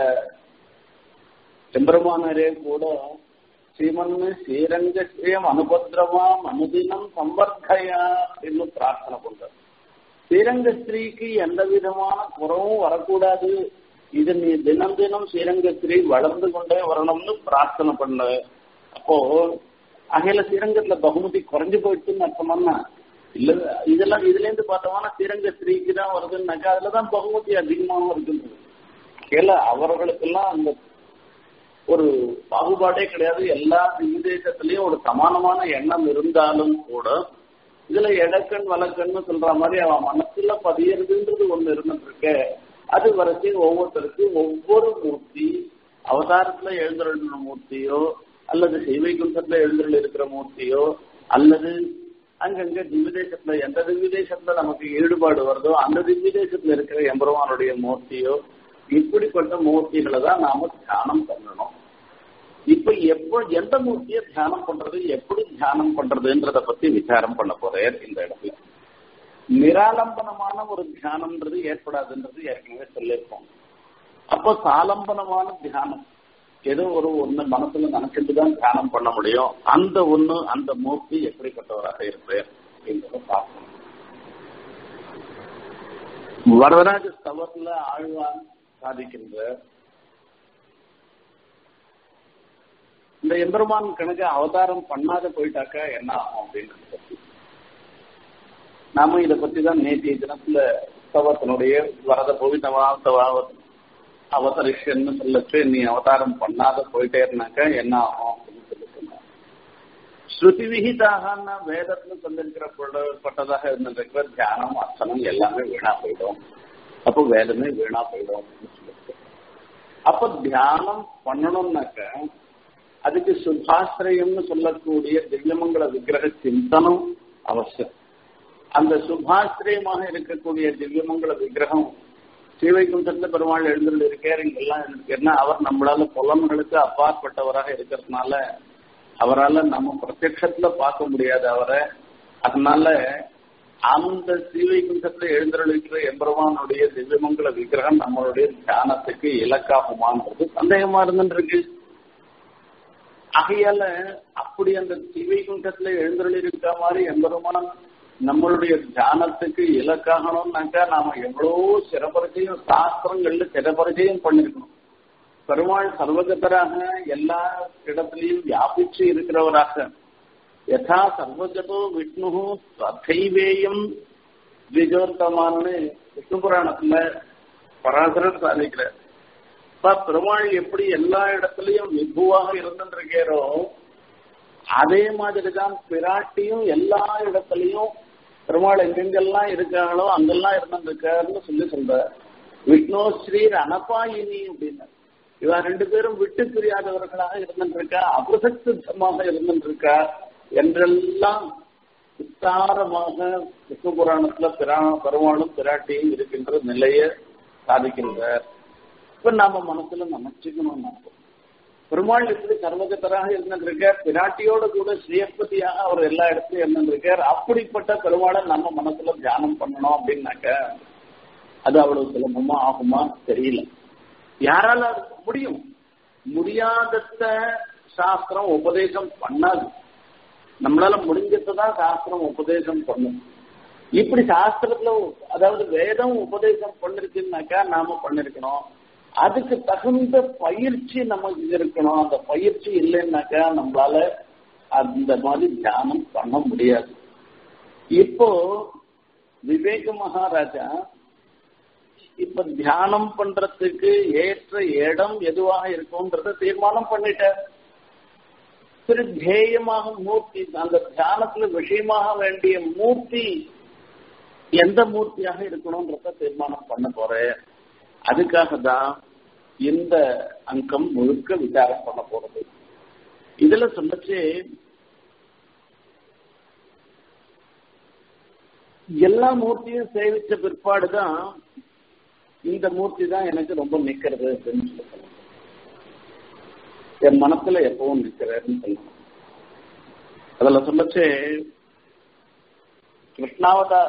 செம்பெருமானரே கூட ஸ்ரீமன் ஸ்ரீரங்க ஸ்ரீயம் அனுபத்ரமா அனுதினம் சம்பர்க்கையா என்று பிரார்த்தனை பண்றார் ஸ்ரீரங்க ஸ்திரீக்கு எந்த விதமான குறவும் வரக்கூடாது இது நீ தினம் தினம் ஸ்ரீரங்க ஸ்திரீ வளர்ந்து கொண்டே வரணும்னு பிரார்த்தனை பண்ண அப்போ அகையில ஸ்ரீரங்கத்துல பகுமதி குறைஞ்சு போயிடுச்சுன்னு அர்த்தமானா இல்ல இதெல்லாம் இதுல இருந்து பார்த்தோம்னா ஸ்ரீரங்க ஸ்திரீக்கு தான் வருதுன்னாக்கா அதுலதான் பகுமதி அதிகமாகவும் இருக்குது கேல அவர்களுக்கெல்லாம் அந்த ஒரு பாகுபாடே கிடையாது எல்லா விதேசத்திலையும் ஒரு சமானமான எண்ணம் இருந்தாலும் கூட இதுல எடக்கண் வழக்கன்னு சொல்ற மாதிரி அவன் மனசுல பதியறதுன்றது ஒண்ணு இருந்துட்டு இருக்க அது வரைக்கும் ஒவ்வொருத்தருக்கும் ஒவ்வொரு மூர்த்தி அவதாரத்துல எழுந்துள்ள மூர்த்தியோ அல்லது சைவைகுண்டத்துல எழுந்துள்ள இருக்கிற மூர்த்தியோ அல்லது அங்கங்க திவ்யதேசத்துல எந்த திவ்யதேசத்துல நமக்கு ஈடுபாடு வருதோ அந்த திவ்யதேசத்துல இருக்கிற எம்பெருமானுடைய மூர்த்தியோ இப்படிப்பட்ட மூர்த்திகளை தான் நாம தியானம் பண்ணணும் இப்ப எப்போ எந்த மூர்த்தியை தியானம் பண்றது எப்படி தியானம் பண்றதுன்றத பத்தி விசாரம் பண்ண போறேன் இந்த இடத்துல நிராலம்பனமான ஒரு தியானம்ன்றது ஏற்படாதுன்றது ஏற்கனவே சொல்லியிருக்கோம் அப்போ சாலம்பனமான தியானம் ஏதோ ஒரு ஒண்ணு மனசுல நினைச்சிட்டு தான் தியானம் பண்ண முடியும் அந்த ஒண்ணு அந்த மூர்த்தி எப்படிப்பட்டவராக இருப்பார் அப்படின்றத பார்க்கணும் வரதராஜ ஸ்தவத்துல ஆழ்வான் சாதிக்கின்ற இந்த எம்பெருமான் கணக்கு அவதாரம் பண்ணாத போயிட்டாக்கா என்ன ஆகும் அப்படின்றத பத்தி நாம இத பத்தி தான் நேற்றைய தினத்துல ஸ்தவத்தினுடைய வரத போவித்தவா அவதரிஷன்னு சொல்லச்சு நீ அவதாரம் பண்ணாத போயிட்டே இருந்தாக்க என்ன ஆகும் அப்படின்னு சொல்லி சொன்னார் ஸ்ருதி விகிதாகனா வேதத்துல சொல்லிருக்கிற பட்டதாக இருந்திருக்கிற தியானம் அர்ச்சனம் எல்லாமே வீணா போயிடும் அப்போ வேதமே வீணா போயிடும் அப்படின்னு சொல்லிட்டு அப்ப தியானம் பண்ணணும்னாக்க அதுக்கு சுபாசிரயம்னு சொல்லக்கூடிய திவ்யமங்கல விக்கிரக சிந்தனம் அவசியம் அந்த சுபாசிரயமாக இருக்கக்கூடிய திவ்யமங்கல விக்கிரகம் ஸ்ரீவைகுண்டத்துல பெருமாள் எழுந்துள்ள இருக்கார் இங்கெல்லாம் இருக்குன்னா அவர் நம்மளால புலன்களுக்கு அப்பாற்பட்டவராக இருக்கிறதுனால அவரால் நம்ம பிரத்யட்சத்துல பார்க்க முடியாது அவரை அதனால அந்த ஸ்ரீவைகுண்டத்துல எழுந்தருளிக்கிற எம்பெருமானுடைய திவ்யமங்கல விக்கிரகம் நம்மளுடைய தியானத்துக்கு இலக்காகுமான்றது சந்தேகமா இருந்துருக்கு ஆகையால அப்படி அந்த ஸ்ரீவைகுண்டத்துல எழுந்தருளி இருக்க மாதிரி எம்பெருமான் நம்மளுடைய தியானத்துக்கு இலக்காகணும்னாக்கா நாம எவ்வளவோ சிறப்பரிச்சையும் சாஸ்திரங்கள்ல சிறப்பரிச்சையும் பண்ணிருக்கணும் பெருமாள் சர்வகத்தராக எல்லா இடத்திலையும் வியாபிச்சு இருக்கிறவராக யதா சர்வகதோ விஷ்ணு ததைவேயம் திஜோத்தமான்னு விஷ்ணு புராணத்துல பராசரர் சாதிக்கிறார் பெருமாள் எப்படி எல்லா இடத்துலயும் விபுவாக இருந்துருக்காரோ அதே மாதிரிதான் பிராட்டியும் எல்லா இடத்துலயும் பெருமாள் எங்கெங்கெல்லாம் இருக்காங்களோ அங்கெல்லாம் இருந்திருக்காருன்னு சொல்லி சொல்ற விஷ்ணு ஸ்ரீ ரணபாயினி அப்படின்னு இவ ரெண்டு பேரும் விட்டு பிரியாதவர்களாக இருந்துருக்கா அபிரசக்தமாக இருந்துருக்கா என்றெல்லாம் விஸ்தாரமாக விஷ்ணு புராணத்துல பிரா பெருமாளும் பிராட்டியும் இருக்கின்ற நிலையை சாதிக்கின்றார் இப்ப நாம மனசுல நினைச்சுக்கணும் நம்ம பெருமாள் எப்படி சர்வகத்தராக இருந்திருக்கார் பிராட்டியோட கூட ஸ்ரீயப்பதியாக அவர் எல்லா இடத்துலயும் இருந்திருக்கார் அப்படிப்பட்ட பெருமாளை நம்ம மனசுல தியானம் பண்ணணும் அப்படின்னாக்க அது அவ்வளவு சுலபமா ஆகுமா தெரியல யாரால முடியும் முடியாதத சாஸ்திரம் உபதேசம் பண்ணாது நம்மளால முடிஞ்சதான் சாஸ்திரம் உபதேசம் பண்ணும் இப்படி சாஸ்திரத்துல அதாவது வேதம் உபதேசம் பண்ணிருக்குன்னாக்கா நாம பண்ணிருக்கணும் அதுக்கு தகுந்த பயிற்சி நமக்கு இருக்கணும் அந்த பயிற்சி இல்லைன்னாக்கா நம்மளால அந்த மாதிரி தியானம் பண்ண முடியாது இப்போ விவேக மகாராஜா இப்ப தியானம் பண்றதுக்கு ஏற்ற இடம் எதுவாக இருக்கும்ன்றத தீர்மானம் பண்ணிட்டார் சரி தேயமாக மூர்த்தி அந்த தியானத்துல விஷயமாக வேண்டிய மூர்த்தி எந்த மூர்த்தியாக இருக்கணும்ன்றத தீர்மானம் பண்ண போறேன் அதுக்காக தான் இந்த அங்கம் முழுக்க விசாரம் பண்ண போறது இதுல சொல்லச்சு எல்லா மூர்த்தியும் சேவிச்ச பிற்பாடுதான் இந்த மூர்த்தி தான் எனக்கு ரொம்ப நிக்கிறது அப்படின்னு சொல்லலாம் என் மனசுல எப்பவும் நிக்கிறேன்னு சொல்லலாம் அதுல சொல்லச்சு கிருஷ்ணாவதா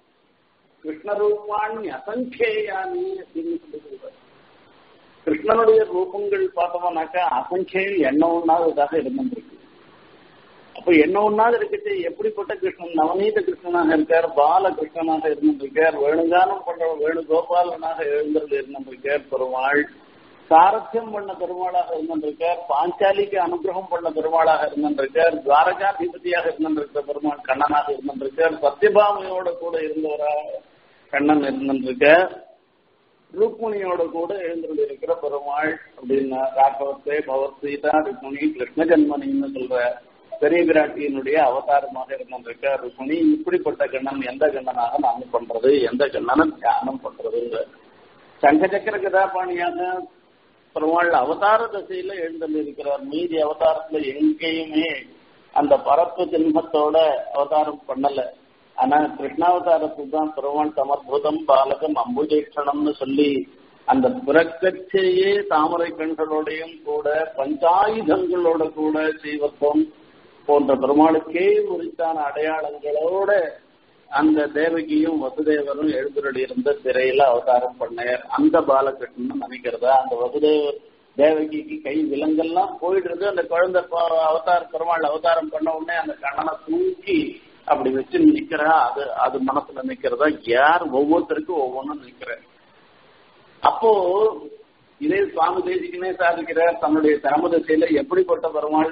கிருஷ்ணரூபாணி அசங்கேயானி அப்படின்னு சொல்லி சொல்றாரு கிருஷ்ணனுடைய ரூபங்கள் பார்த்தோம்னாக்கா அசங்கேயம் எண்ண ஒண்ணாவதாக இருந்திருக்கு அப்ப என்ன ஒண்ணாவது இருக்குது எப்படிப்பட்ட கிருஷ்ணன் நவநீத கிருஷ்ணனாக இருக்கார் பால கிருஷ்ணனாக இருந்திருக்கார் வேணுகானம் பண்ற வேணுகோபாலனாக எழுந்தருள் இருந்திருக்கார் பெருமாள் சாரத்தியம் பண்ண பெருமாளாக இருந்திருக்கார் பாஞ்சாலிக்கு அனுகிரகம் பண்ண பெருமாளாக இருந்திருக்கார் துவாரகாதிபதியாக இருந்திருக்கிற பெருமாள் கண்ணனாக இருந்திருக்கார் சத்யபாமையோட கூட இருந்தவராக கண்ணன் இருந்திருக்கார் ருக்மிணியோட கூட எழுந்திருந்த இருக்கிற பெருமாள் அப்படின்னா ராகவத்தை பவர் சீதா ருக்மிணி கிருஷ்ண ஜன்மனின்னு சொல்ற பெரிய பிராட்டியினுடைய அவதாரமாக இருந்திருக்க ருக்மிணி இப்படிப்பட்ட கண்ணன் எந்த கண்ணனாக நாம பண்றது எந்த கண்ணனை தியானம் பண்றதுங்க சங்க சக்கர கதாபாணியாக பெருமாள் அவதார தசையில எழுந்தல் இருக்கிறார் மீதி அவதாரத்துல எங்கேயுமே அந்த பரப்பு ஜென்மத்தோட அவதாரம் பண்ணல ஆனா கிருஷ்ணாவதாரத்துக்கு தான் பெருமாள் சமர்புதம் பாலகம் அம்புஜேஷணம்னு சொல்லி அந்த பிறக்கச்சையே தாமரை கண்களோடையும் கூட பஞ்சாயுதங்களோட கூட செய்வத்துவம் போன்ற பெருமாளுக்கே உரித்தான அடையாளங்களோட அந்த தேவகியும் வசுதேவரும் எழுந்துருளி இருந்த சிறையில அவதாரம் பண்ணார் அந்த பாலகிருஷ்ணன் நினைக்கிறதா அந்த வசுதேவர் தேவகிக்கு கை விலங்கெல்லாம் போயிடுறது அந்த குழந்தை அவதார பெருமாள் அவதாரம் பண்ண உடனே அந்த கண்ணனை தூக்கி அப்படி வச்சு நிக்கிறா அது அது மனசுல நிக்கிறதா யார் ஒவ்வொருத்தருக்கும் ஒவ்வொன்றும் நிக்கிற அப்போ இதே சுவாமி தேசிக்கனே சாதிக்கிறார் தன்னுடைய தரமதசையில எப்படிப்பட்ட பெருமாள்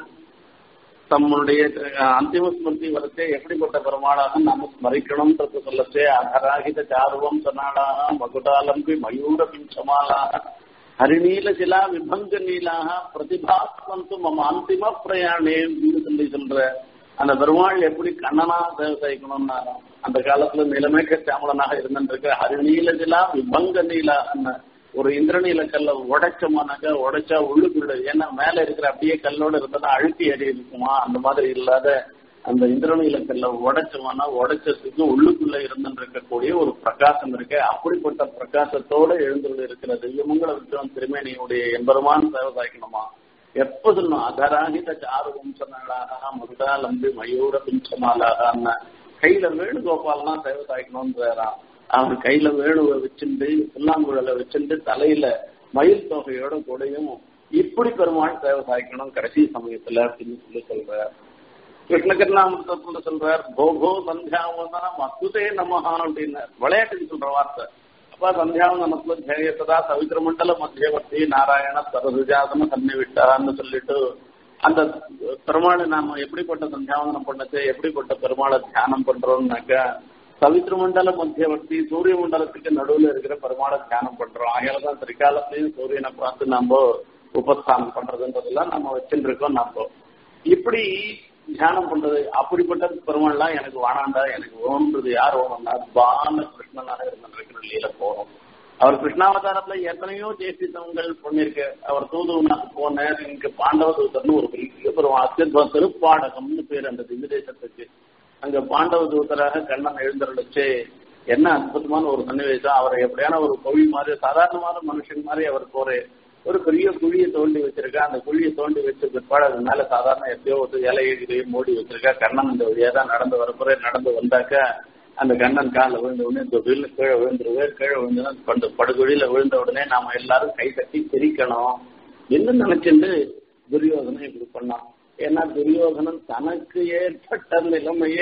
தம்முடைய அந்திம ஸ்மிருதி வரத்தே எப்படிப்பட்ட பெருமாளாக நாம ஸ்மரிக்கணும்ன்றது சொல்லச்சே அகராகித சாருவம் சொன்னாளாக மகுடாலம்பி மயூர பிஞ்சமாலாக ஹரிநீல சிலா விபங்க நீலாக பிரதிபாஸ்வந்து மம அந்திம பிரயாணே சொல்லி சொல்ற அந்த பெருமாள் எப்படி கண்ணனா சேவிக்கணும்னா அந்த காலத்துல நிலமேக்க சாமலனாக இருந்துருக்க ஹரிநீல சிலா விபங்க நீலா ஒரு இந்திரநீல கல்ல உடைச்சோமானாக்கா உடைச்சா உள்ளுக்குள்ள ஏன்னா மேல இருக்கிற அப்படியே கல்லோட இருந்தா அழுத்தி அடி இருக்குமா அந்த மாதிரி இல்லாத அந்த இந்திரநீல கல்ல உடைச்சோமானா உடைச்சதுக்கு உள்ளுக்குள்ள இருந்துட்டு இருக்கக்கூடிய ஒரு பிரகாசம் இருக்கு அப்படிப்பட்ட பிரகாசத்தோட எழுந்துள்ள இருக்கிற தெய்வமங்கள விக்ரம் திருமேனியுடைய எம்பெருமான் சேவதாக்கணுமா எப்ப சொல்லணும் அதராகித சாரு வம்சனாளாக முருகாலம்பி மயூர பிஞ்சமாலாக கையில வேணுகோபால்லாம் சேவதாக்கணும்ன்றாராம் அவர் கையில வேணுவை வச்சுட்டு புல்லாங்குழலை வச்சுட்டு தலையில மயில் தொகையோட கூடயும் இப்படி பெருமாள் சேவை சாய்க்கணும் கடைசி சமயத்துல அப்படின்னு சொல்லி சொல்றார் கிருஷ்ணகிருஷ்ணாமிரதத்துல சொல்றார் போகோ சந்தியாவந்தனம் அத்துதே நமஹா அப்படின்னு விளையாட்டுக்கு சொல்ற வார்த்தை அப்ப சந்தியாவந்தனத்துல ஜெயசதா சவித்திர மண்டல மத்தியவர்த்தி நாராயண சரசுஜாதன சன்னிவிட்டான்னு சொல்லிட்டு அந்த பெருமாளை நாம எப்படிப்பட்ட சந்தியாவந்தனம் பண்ணச்சு எப்படிப்பட்ட பெருமாளை தியானம் பண்றோம்னாக்கா சவித்ரு மண்டல மத்தியவர்த்தி சூரிய மண்டலத்துக்கு நடுவுல இருக்கிற பெருமாளை தியானம் பண்றோம் ஆகையாலதான் திரிகாலத்திலையும் சூரியனை பார்த்து நம்ம உபஸ்தானம் பண்றதுன்றதெல்லாம் நம்ம வச்சுட்டு இருக்கோம் நம்ம இப்படி தியானம் பண்றது அப்படிப்பட்ட பெருமாள்லாம் எனக்கு வானாண்டா எனக்கு ஓன்றது யார் ஓணும்னா பால கிருஷ்ணனாக இருந்திருக்கிற நிலையில போறோம் அவர் கிருஷ்ணாவதாரத்துல எத்தனையோ ஜெயசித்தங்கள் பண்ணிருக்க அவர் தூதுவனாக போனார் இங்க பாண்டவ தூதர்னு ஒரு பெரிய பெருமாள் அத்தியுத திருப்பாடகம்னு பேர் அந்த திவ்ய தேசத்துக்கு அங்க பாண்டவ தூதராக கண்ணன் எழுந்தருளிச்சு என்ன அற்புதமான ஒரு சன்னிவேசம் அவரை எப்படியான ஒரு கோழி மாதிரி சாதாரணமான மனுஷன் மாதிரி அவர் போறே ஒரு பெரிய குழியை தோண்டி வச்சிருக்கா அந்த குழியை தோண்டி வச்ச பிற்பாடு அது மேல சாதாரண எப்பயோ ஒரு இலையை மூடி வச்சிருக்கா கண்ணன் இந்த வழியா தான் நடந்து வரப்புற நடந்து வந்தாக்க அந்த கண்ணன் காலில் விழுந்த உடனே இந்த வீழ்ல கீழே விழுந்துருவே கீழே விழுந்துனா பண்டு படுகுழியில விழுந்த உடனே நாம எல்லாரும் கை தட்டி சிரிக்கணும் என்ன நினைச்சிட்டு துரியோதனை இப்படி பண்ணான் ஏன்னா துரியோதனன் தனக்கு ஏற்பட்ட நிலைமைய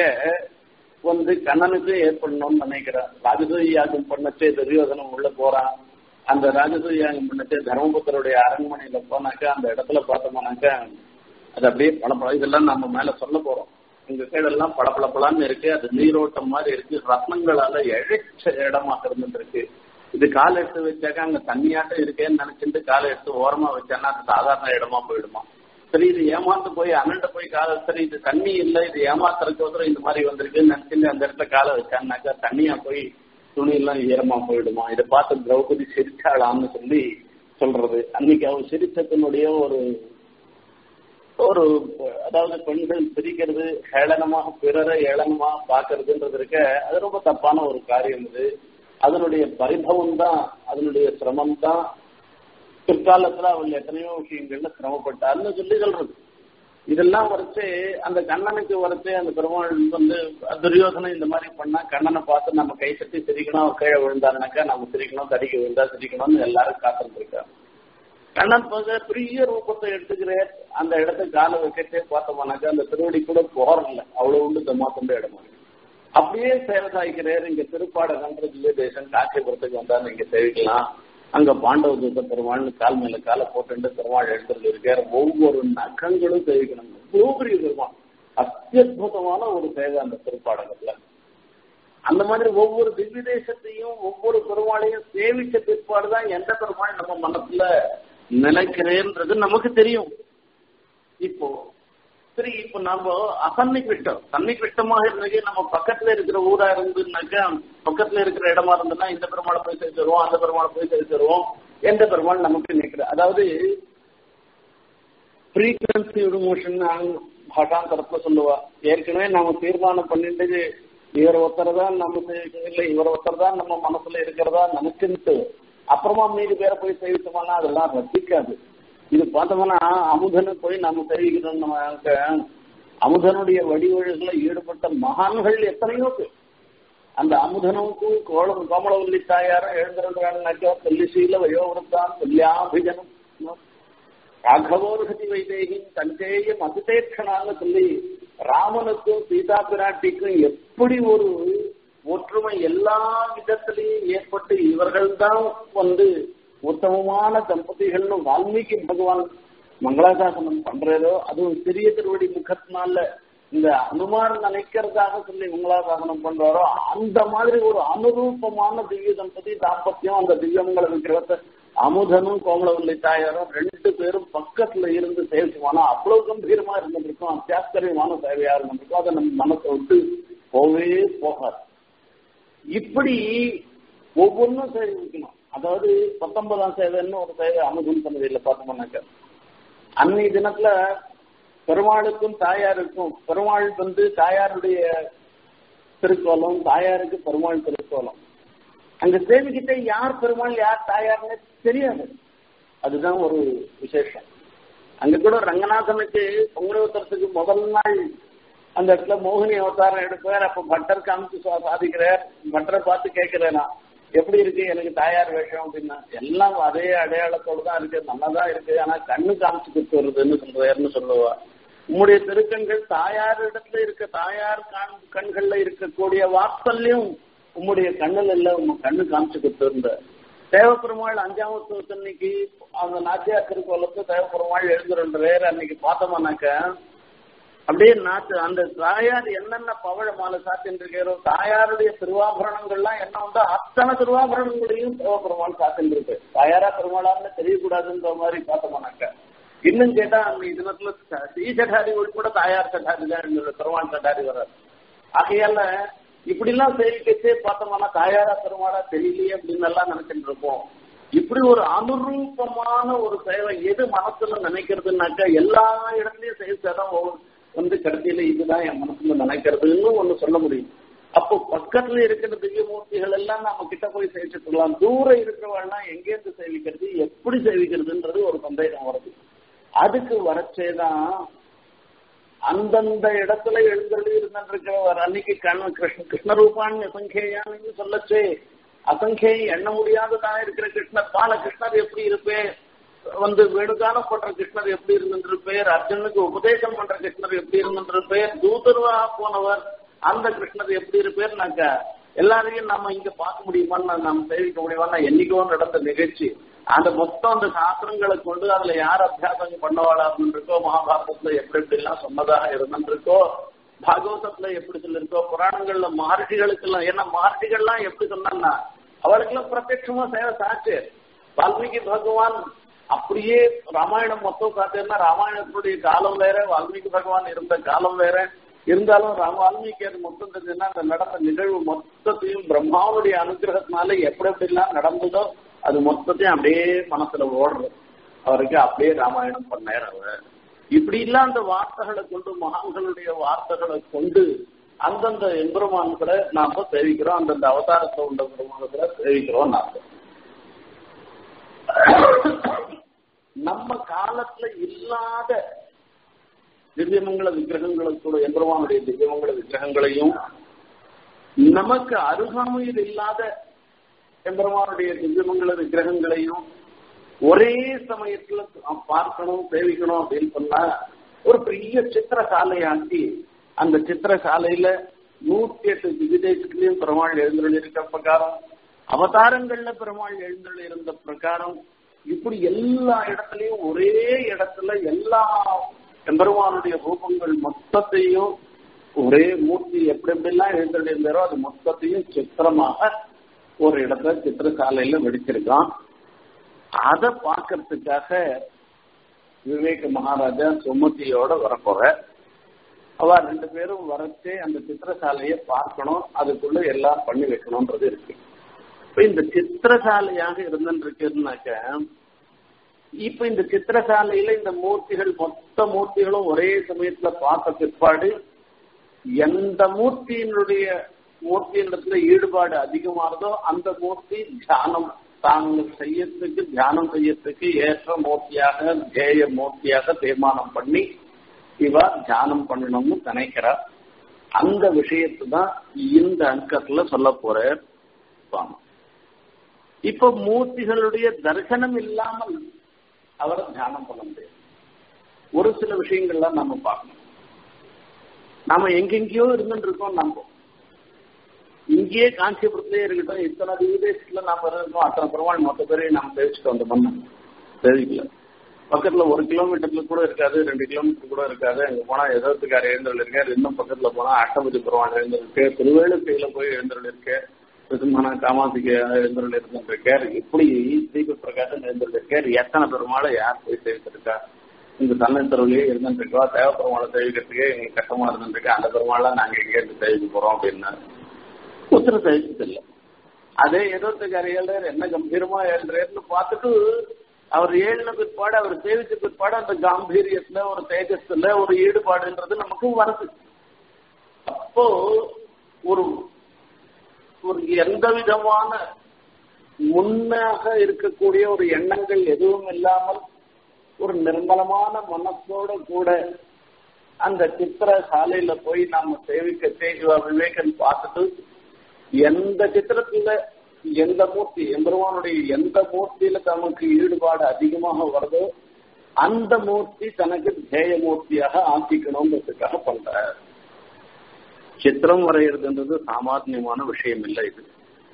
வந்து கண்ணனுக்கு ஏற்படணும்னு நினைக்கிறான் ராஜசூய யாகம் பண்ணச்சே துரியோதனம் உள்ள போறான் அந்த ராஜசூயாகம் பண்ணிட்டு தர்மபுத்தருடைய அரண்மனையில போனாக்கா அந்த இடத்துல பார்த்தோம்னாக்கா அது அப்படியே பளபள இதெல்லாம் நம்ம மேல சொல்ல போறோம் எங்க சைடெல்லாம் பளபளப்பலான்னு இருக்கு அது நீரோட்டம் மாதிரி இருக்கு ரத்னங்களால இழைச்ச இடமாக இருந்துட்டு இருக்கு இது காலை எடுத்து வச்சாக்கா அங்க தண்ணியாட்டம் இருக்கேன்னு நினைச்சிட்டு காலை எடுத்து ஓரமா வச்சான்னா அது சாதாரண இடமா போயிடுமா சரி இது ஏமாந்து போய் அண்ணன்ட்ட போய் காலை சரி இது தண்ணி இல்லை இது ஏமாத்துறதுக்கு இந்த மாதிரி வந்திருக்குன்னு நினைச்சிட்டு அந்த இடத்துல காலை வச்சான்னாக்கா தண்ணியா போய் துணி எல்லாம் ஈரமா போயிடுமா இதை பார்த்து திரௌபதி சிரிச்சாளான்னு சொல்லி சொல்றது அன்னைக்கு அவ சிரிச்சத்தினுடைய ஒரு ஒரு அதாவது பெண்கள் சிரிக்கிறது ஏளனமாக பிறரை ஏளனமாக பார்க்கறதுன்றது இருக்க அது ரொம்ப தப்பான ஒரு காரியம் இது அதனுடைய பரிபவம் தான் அதனுடைய சிரமம் தான் பிற்காலத்துல அவள் எத்தனையோ விஷயங்கள்ல சிரமப்பட்டார்னு சொல்லி சொல்றது இதெல்லாம் வரைச்சு அந்த கண்ணனுக்கு வரைச்சு அந்த பெருமாள் வந்து துரியோசனை இந்த மாதிரி பண்ணா கண்ணனை பார்த்து நம்ம கை சட்டி சிரிக்கணும் கீழே விழுந்தாருனாக்கா நம்ம சிரிக்கணும் தடிக்க விழுந்தா சிரிக்கணும்னு எல்லாரும் காத்திருந்திருக்காங்க கண்ணன் பார்க்க பெரிய ரூபத்தை எடுத்துக்கிறார் அந்த இடத்த கால வைக்கட்டே பார்த்தோம்னாக்கா அந்த திருவடி கூட போறதில்ல அவ்வளவு உண்டு தம்மாத்துண்டு இடமா அப்படியே சேவை சாய்க்கிறார் இங்க திருப்பாட கன்ற தேசம் காட்சிபுரத்துக்கு வந்தாரு இங்க சேவிக்கலாம் அங்க பாண்டவ தூத்த பெருமாள்னு கால் மேல காலை போட்டு பெருமாள் எடுத்துட்டு இருக்கார் ஒவ்வொரு நகங்களும் சேவிக்கணும் இவ்வளவு பெரிய பெருமாள் அத்தியுதமான ஒரு சேவை அந்த திருப்பாடகத்துல அந்த மாதிரி ஒவ்வொரு திவ்ய தேசத்தையும் ஒவ்வொரு பெருமாளையும் சேவிச்ச பிற்பாடுதான் எந்த பெருமாள் நம்ம மனசுல நினைக்கிறேன்றது நமக்கு தெரியும் இப்போ சரி இப்ப நம்ம அசன்னிக்கு விட்டோம் சன்னிக்கு விட்டமாக இருந்தது நம்ம பக்கத்துல இருக்கிற ஊரா இருந்துனாக்கா பக்கத்துல இருக்கிற இடமா இருந்ததுன்னா இந்த பெருமாளை போய் சேர்த்துருவோம் அந்த பெருமாளை போய் சேர்த்துருவோம் எந்த பெருமாள் நமக்கு நிற்கிற அதாவது ஃப்ரீக்வன்சி மோஷன் பாஷாந்தரத்துல சொல்லுவா ஏற்கனவே நாம தீர்மானம் பண்ணிட்டு இவர் ஒருத்தர் தான் நம்ம இல்லை இவர் ஒருத்தர் தான் நம்ம மனசுல இருக்கிறதா நினைச்சுட்டு அப்புறமா மீதி பேரை போய் சேவித்தோம்னா அதெல்லாம் ரசிக்காது இது பார்த்தோம்னா அமுதனு போய் நம்ம தெரிவிக்கணும்னாக்க அமுதனுடைய வடிவழிகளை ஈடுபட்ட மகான்கள் எத்தனையோ பேர் அந்த அமுதனுக்கும் கோலம் கோமலவல்லி தாயாரும் எழுந்திருக்கிறாங்கனாக்கா தொல்லிசீல வயோவிரத்தான் தொல்லியாபிஜனம் ராഘவோர்கதி வைதேகின் தஞ்சேயம் அதிதேட்சணான்னு சொல்லி ராமனுக்கும் சீதா பிராட்டிக்கும் எப்படி ஒரு ஒற்றுமை எல்லா விதத்திலையும் ஏற்பட்டு இவர்கள்தான் வந்து உத்தமமான தம்பதிகள்னு வால்மீகி பகவான் மங்களாசாசனம் பண்றதோ அதுவும் சிறிய திருவடி முகத்தினால இந்த அனுமான் நினைக்கிறதாக சொல்லி மங்களாசாசனம் பண்றாரோ அந்த மாதிரி ஒரு அனுரூபமான திவ்ய தம்பதி தாம்பத்தியம் அந்த திவ்யமங்கல விக்கிரகத்தை அமுதனும் கோமலவல்லி தாயாரும் ரெண்டு பேரும் பக்கத்துல இருந்து சேவிச்சுவானா அவ்வளவு கம்பீரமா இருந்திருக்கும் அத்தியாச்சரியமான சேவையா இருந்திருக்கும் அதை நம்ம மனசை விட்டு போவே போகாது இப்படி ஒவ்வொன்றும் சேவிக்கணும் அதாவது பத்தொன்பதாம் சேவைன்னு ஒரு சேவை அமுதன் சன்னதியில பார்த்தோம்னாக்க அன்னைய தினத்துல பெருமாளுக்கும் தாயாருக்கும் பெருமாள் வந்து தாயாருடைய திருக்கோலம் தாயாருக்கு பெருமாள் திருக்கோலம் அங்க சேவிக்கிட்ட யார் பெருமாள் யார் தாயார்னு தெரியாது அதுதான் ஒரு விசேஷம் அங்க கூட ரங்கநாதனுக்கு பொங்கலோத்தரத்துக்கு முதல் நாள் அந்த இடத்துல மோகினி அவதாரம் எடுப்பார் அப்ப பட்டர் காமிச்சு சாதிக்கிறார் பட்டரை பார்த்து கேட்கிறேனா எப்படி இருக்கு எனக்கு தாயார் வேஷம் அப்படின்னா எல்லாம் அதே அடையாளத்தோடு தான் இருக்கு நல்லாதான் இருக்கு ஆனா கண்ணு காமிச்சு கொடுத்து வருதுன்னு சொல்றாருன்னு சொல்லுவா உம்முடைய திருக்கண்கள் தாயார் இடத்துல இருக்க தாயார் கண் கண்கள்ல இருக்கக்கூடிய வாத்சல்யம் உம்முடைய கண்ணில் இல்ல உங்க கண்ணு காமிச்சு கொடுத்திருந்த தேவப்பெருமாள் அஞ்சாம் உற்சவத்தன்னைக்கு அந்த நாச்சியார் திருக்கோலத்து தேவப்பெருமாள் எழுந்துருன்றார் அன்னைக்கு பார்த்தோம்னாக்க அப்படியே நாட்டு அந்த தாயார் என்னென்ன பவழ மாலை சாத்தின்றிருக்கிறோ தாயாருடைய திருவாபரணங்கள்லாம் என்ன உண்டோ அத்தனை திருவாபரணங்களையும் தேவப்பெருமாள் சாத்தின்றிருக்கு தாயாரா பெருமாளான்னு தெரியக்கூடாதுன்ற மாதிரி பார்த்தோம்னாக்க இன்னும் கேட்டா அந்த தினத்துல ஸ்ரீ சட்டாரி உட்பட தாயார் சட்டாரி தான் பெருமாள் சட்டாரி வர்றாரு ஆகையால இப்படி எல்லாம் சேவிக்கச்சே பார்த்தோம்னா தாயாரா பெருமாளா தெரியலையே அப்படின்னு எல்லாம் நினைச்சிட்டு இருப்போம் இப்படி ஒரு அனுரூபமான ஒரு சேவை எது மனசுல நினைக்கிறதுனாக்கா எல்லா இடத்துலயும் சேவிச்சாதான் வந்து கடைசியில இதுதான் என் மனசுல நினைக்கிறதுன்னு ஒண்ணு சொல்ல முடியும் அப்போ பக்கத்துல இருக்கிற திவ்யமூர்த்திகள் எல்லாம் நம்ம கிட்ட போய் சேவிச்சுக்கலாம் தூரம் இருக்கிறவெல்லாம் எங்கேருந்து சேவிக்கிறது எப்படி சேவிக்கிறதுன்றது ஒரு சந்தேகம் வருது அதுக்கு வரச்சேதான் அந்தந்த இடத்துல எழுந்தருளி இருந்திருக்கிறவர் அன்னைக்கு கண் கிருஷ்ண கிருஷ்ணரூபான் அசங்கேயான்னு சொல்லச்சே அசங்கே எண்ண முடியாததா இருக்கிற கிருஷ்ணர் பால கிருஷ்ணர் எப்படி இருப்பேன் வந்து வேணுகானப்பட்ட கிருஷ்ணர் எப்படி இருந்திருப்பேர் அர்ஜுனுக்கு உபதேசம் பண்ற கிருஷ்ணர் எப்படி இருந்திருப்பேர் தூதர்வா போனவர் அந்த கிருஷ்ணர் எப்படி இருப்பேர்னாக்க எல்லாரையும் நம்ம இங்க பார்க்க முடியுமான்னு நம்ம தெரிவிக்க முடியுமான்னா என்னைக்கோ நடந்த நிகழ்ச்சி அந்த மொத்தம் அந்த சாஸ்திரங்களை கொண்டு அதுல யார் அபியாசம் பண்ணவாளா அப்படின்னு இருக்கோ மகாபாரதத்துல எப்படி எப்படி எல்லாம் சொன்னதாக இருந்திருக்கோ பாகவதத்துல எப்படி சொல்லிருக்கோ புராணங்கள்ல மகர்ஷிகளுக்கு எல்லாம் ஏன்னா மகர்ஷிகள்லாம் எப்படி சொன்னா அவளுக்கு எல்லாம் பிரத்யட்சமா சேவை சாச்சு வால்மீகி பகவான் அப்படியே ராமாயணம் மொத்தம் காத்தேன்னா ராமாயணத்துடைய காலம் வேற வால்மீகி பகவான் இருந்த காலம் வேற இருந்தாலும் ராம வால்மீகி அது மொத்தம் தெரிஞ்சுன்னா அந்த நடந்த நிகழ்வு மொத்தத்தையும் பிரம்மாவுடைய அனுகிரகத்தினால எப்படி எப்படி எல்லாம் நடந்ததோ அது மொத்தத்தையும் அப்படியே மனசுல ஓடுறது அவருக்கு அப்படியே ராமாயணம் பண்ணார் அவர் இப்படி இல்ல அந்த வார்த்தைகளை கொண்டு மகான்களுடைய வார்த்தைகளை கொண்டு அந்தந்த எம்பெருமான்களை நாம சேவிக்கிறோம் அந்தந்த அவதாரத்தை உள்ள பெருமான்களை சேவிக்கிறோம் நாம நம்ம காலத்துல இல்லாத திவ்யமங்கல விக்கிரகங்களும் கூட எம்பெருமானுடைய திவ்யமங்கல விக்கிரகங்களையும் நமக்கு அருகாமையில் இல்லாத எம்பெருமானுடைய திவ்யமங்கல விக்கிரகங்களையும் ஒரே சமயத்துல பார்க்கணும் சேவிக்கணும் அப்படின்னு சொன்னா ஒரு பெரிய சித்திரசாலையாக்கி அந்த சித்திரசாலையில நூத்தி எட்டு விகிதேசத்திலையும் பெருமாள் எழுந்தருள் இருக்கிற பிரகாரம் அவதாரங்கள்ல பெருமாள் எழுந்தருள் இருந்த பிரகாரம் இப்படி எல்லா இடத்துலயும் ஒரே இடத்துல எல்லா எம்பெருமானுடைய ரூபங்கள் மொத்தத்தையும் ஒரே மூர்த்தி எப்படி எப்படிலாம் எழுந்தருள் இருந்தாரோ அது மொத்தத்தையும் சித்திரமாக ஒரு இடத்துல சித்திரசாலையில வெடிச்சிருக்கான் அதை பார்க்கறதுக்காக விவேக மகாராஜா சுமதியோட வரப்போற அவ ரெண்டு பேரும் வரச்சே அந்த சித்திரசாலையை பார்க்கணும் அதுக்குள்ள எல்லாம் பண்ணி வைக்கணும்ன்றது இருக்கு இப்ப இந்த சித்திரசாலையாக இருந்துருக்குனாக்க இப்ப இந்த சித்திரசாலையில இந்த மூர்த்திகள் மொத்த மூர்த்திகளும் ஒரே சமயத்துல பார்த்த பிற்பாடு எந்த மூர்த்தியினுடைய மூர்த்தியிடத்துல ஈடுபாடு அதிகமானதோ அந்த மூர்த்தி தியானம் தாங்கள் செய்யறதுக்கு தியானம் செய்யறதுக்கு ஏற்ற மூர்த்தியாக தேய மூர்த்தியாக தீர்மானம் பண்ணி இவ தியானம் பண்ணணும்னு நினைக்கிறார் அந்த விஷயத்தை தான் இந்த அங்கத்துல சொல்ல போற சுவாமி இப்ப மூர்த்திகளுடைய தரிசனம் இல்லாமல் அவரை தியானம் பண்ண முடியாது ஒரு சில விஷயங்கள்லாம் நம்ம பார்க்கணும் நாம எங்கெங்கயோ இருந்துட்டு இருக்கோம் நம்ம இங்கேயே காஞ்சிபுரத்திலே இருக்கட்டும் இத்தனை விதேசத்துல நாம இருக்கோம் அத்தனை பெருமாள் மொத்த பேரையும் நாம தெரிவிச்சுட்டு வந்த பண்ண தெரிவிக்கல பக்கத்துல ஒரு கிலோமீட்டர்ல கூட இருக்காது ரெண்டு கிலோமீட்டர் கூட இருக்காது அங்க போனா எதத்துக்கார எழுந்தருள் இருக்காரு இன்னும் பக்கத்துல போனா அஷ்டபதி பெருமாள் எழுந்தருள் இருக்கு திருவேலுக்கையில போய் எழுந்தருள் இருக்கு பெருமான காமாசிக்கு எழுந்தருள் இருந்திருக்கார் இப்படி தீப பிரகாசம் எழுந்தருள் இருக்கார் எத்தனை பெருமாளை யார் போய் சேர்த்திருக்கா இந்த தன்னத்தருவிலேயே இருந்துருக்கோம் தேவ பெருமாளை தெரிவிக்கிறதுக்கே எங்களுக்கு கஷ்டமா இருந்துருக்கு அந்த பெருமாளை நாங்க எங்க இருந்து தெரிவிக்க போறோம் அப்படின்னா உத்தர தெரிவிச்சது இல்லை அதே இருபத்துக்கார ஏழு என்ன கம்பீரமா ஏழுன்னு பார்த்துட்டு அவர் ஏழின பிற்பாடு அவர் சேவிச்ச பிற்பாடு அந்த காம்பீரியத்துல ஒரு தேஜஸ்ல ஒரு ஈடுபாடுன்றது நமக்கு வருது அப்போ ஒரு ஒரு எந்த விதமான முன்னாக இருக்கக்கூடிய ஒரு எண்ணங்கள் எதுவும் இல்லாமல் ஒரு நிர்மலமான மனசோட கூட அந்த சித்திர சாலையில போய் நாம சேவிக்க விவேகன் பார்த்துட்டு எந்த சித்திரத்துல எந்த மூர்த்தி எம்பெருமானுடைய எந்த மூர்த்தியில தமக்கு ஈடுபாடு அதிகமாக வருதோ அந்த மூர்த்தி தனக்கு தேய மூர்த்தியாக ஆக்கிக்கணும்ன்றதுக்காக பண்ற சித்திரம் வரைகிறதுன்றது சாமானியமான விஷயம் இல்லை இது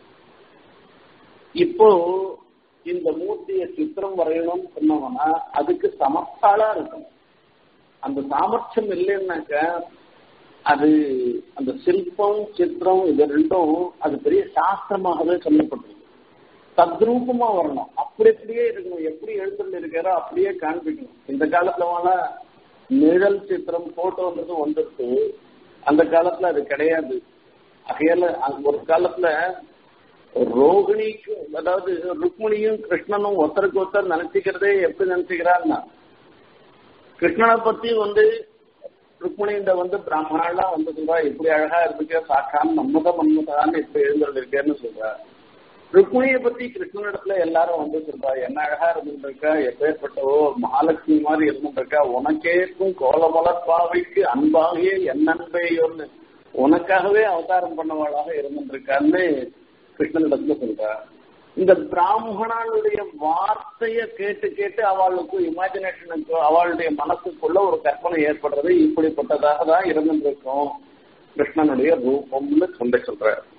இப்போ இந்த மூர்த்திய சித்திரம் வரையணும்னு சொன்னோம்னா அதுக்கு சமத்தாளா இருக்கணும் அந்த சாமர்த்தியம் இல்லைன்னாக்க அது அந்த சிற்பம் சித்திரம் இது ரெண்டும் அது பெரிய சாஸ்திரமாகவே சொல்லப்பட்டிருக்கு தத்ரூபமா வரணும் அப்படி அப்படியே இருக்கணும் எப்படி எழுந்துள்ள இருக்காரோ அப்படியே காண்பிக்கணும் இந்த காலத்துல வேணா நிழல் சித்திரம் போட்டோன்றது வந்துருக்கு அந்த காலத்துல அது கிடையாது ஆகையால ஒரு காலத்துல ரோகிணிக்கு அதாவது ருக்மிணியும் கிருஷ்ணனும் ஒருத்தருக்கு ஒருத்தர் நினைச்சுக்கிறதே எப்படி நினைச்சுக்கிறாருன்னா கிருஷ்ணனை பத்தி வந்து ருக்மிணிண்ட வந்து பிராமணாலாம் வந்து சொல்றா இப்படி அழகா இருந்துக்க சாக்கான் நம்மத மன்மதான்னு இப்படி எழுந்துட்டு இருக்கேன்னு சொல்றா ருக்மிணியை பத்தி கிருஷ்ணனிடத்துல எல்லாரும் வந்து சொல்றா என்ன அழகா இருந்துருக்கா எப்பேற்பட்டவோ மகாலட்சுமி மாதிரி இருந்துருக்கா உனக்கேற்கும் கோலமலப்பாவைக்கு அன்பாகிய என்னன்பேயோன்னு உனக்காகவே அவதாரம் பண்ணவாளாக இருந்துருக்கான்னு கிருஷ்ணனிடத்துல சொல்றா இந்த பிராமணனுடைய வார்த்தைய கேட்டு கேட்டு அவளுக்கு இமேஜினேஷனுக்கு அவளுடைய மனசுக்குள்ள ஒரு கற்பனை ஏற்படுறது இப்படிப்பட்டதாக தான் இருந்துருக்கும் கிருஷ்ணனுடைய ரூபம்னு சொல்ல சொல்ற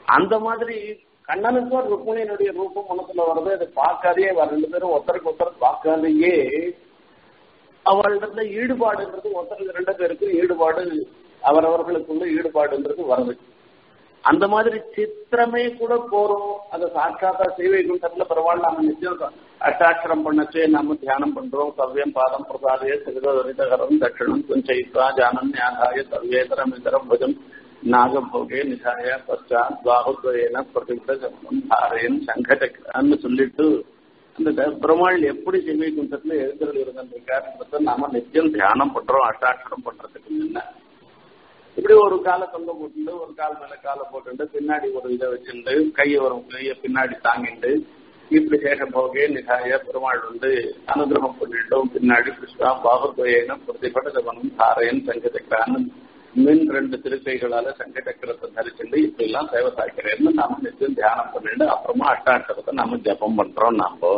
அந்த மாதிரி கண்ணனுக்கும் ருக்மிணியினுடைய ரூபம் மனசுல வருது அதை பார்க்காதே வர ரெண்டு பேரும் ஒருத்தருக்கு ஒருத்தர் பார்க்காதையே அவர்களிடத்துல ஈடுபாடுன்றது ஒருத்தருக்கு ரெண்டு பேருக்கு ஈடுபாடு அவரவர்களுக்குள்ள ஈடுபாடுன்றது வருது அந்த மாதிரி சித்திரமே கூட போறோம் அதை சாட்சாத்தா சேவை குண்டத்துல பரவாயில்ல நம்ம நிச்சயம் அஷ்டாட்சரம் பண்ணச்சு நம்ம தியானம் பண்றோம் சவ்யம் பாதம் பிரசாதே சிறுதரிதகரம் தட்சிணம் குஞ்சயித்வா ஜானம் ஞாதாய சர்வேதரம் இதரம் புஜம் நாகபோகே நிசாய பశ్చాத் பாகுத்வயன பிரதிபட தாரேன் சங்கடன்னு சொல்லிட்டு அந்த பெருமாள் எப்படி செவி குண்டத்துல எழுந்தருள் இருந்திருக்காருன்றத நாம நிச்சயம் தியானம் பண்றோம் அஷ்டாட்சரம் பண்றதுக்கு முன்ன இப்படி ஒரு காலை தொங்க போட்டுண்டு ஒரு கால் மேல காலை போட்டுண்டு பின்னாடி ஒரு இதை வச்சுண்டு கையை ஒரு கையை பின்னாடி தாங்கிண்டு இப்படி சேஷம் போகே நிகாய பெருமாள் வந்து அனுகிரகம் பண்ணிட்டோம் பின்னாடி கிருஷ்ணா பாபத்வயன பிரதிபடவனும் தாரையன் சங்கச்சக்கரான்னு மின் ரெண்டு திருக்கைகளால சங்கச்சக்கரத்தை தரிச்சுண்டு இப்படி எல்லாம் சேவை சாய்க்கிறேன்னு நாம நிச்சயம் தியானம் பண்ணிட்டு அப்புறமா அஷ்டாட்சரத்தை நாம ஜபம் பண்றோம் நாம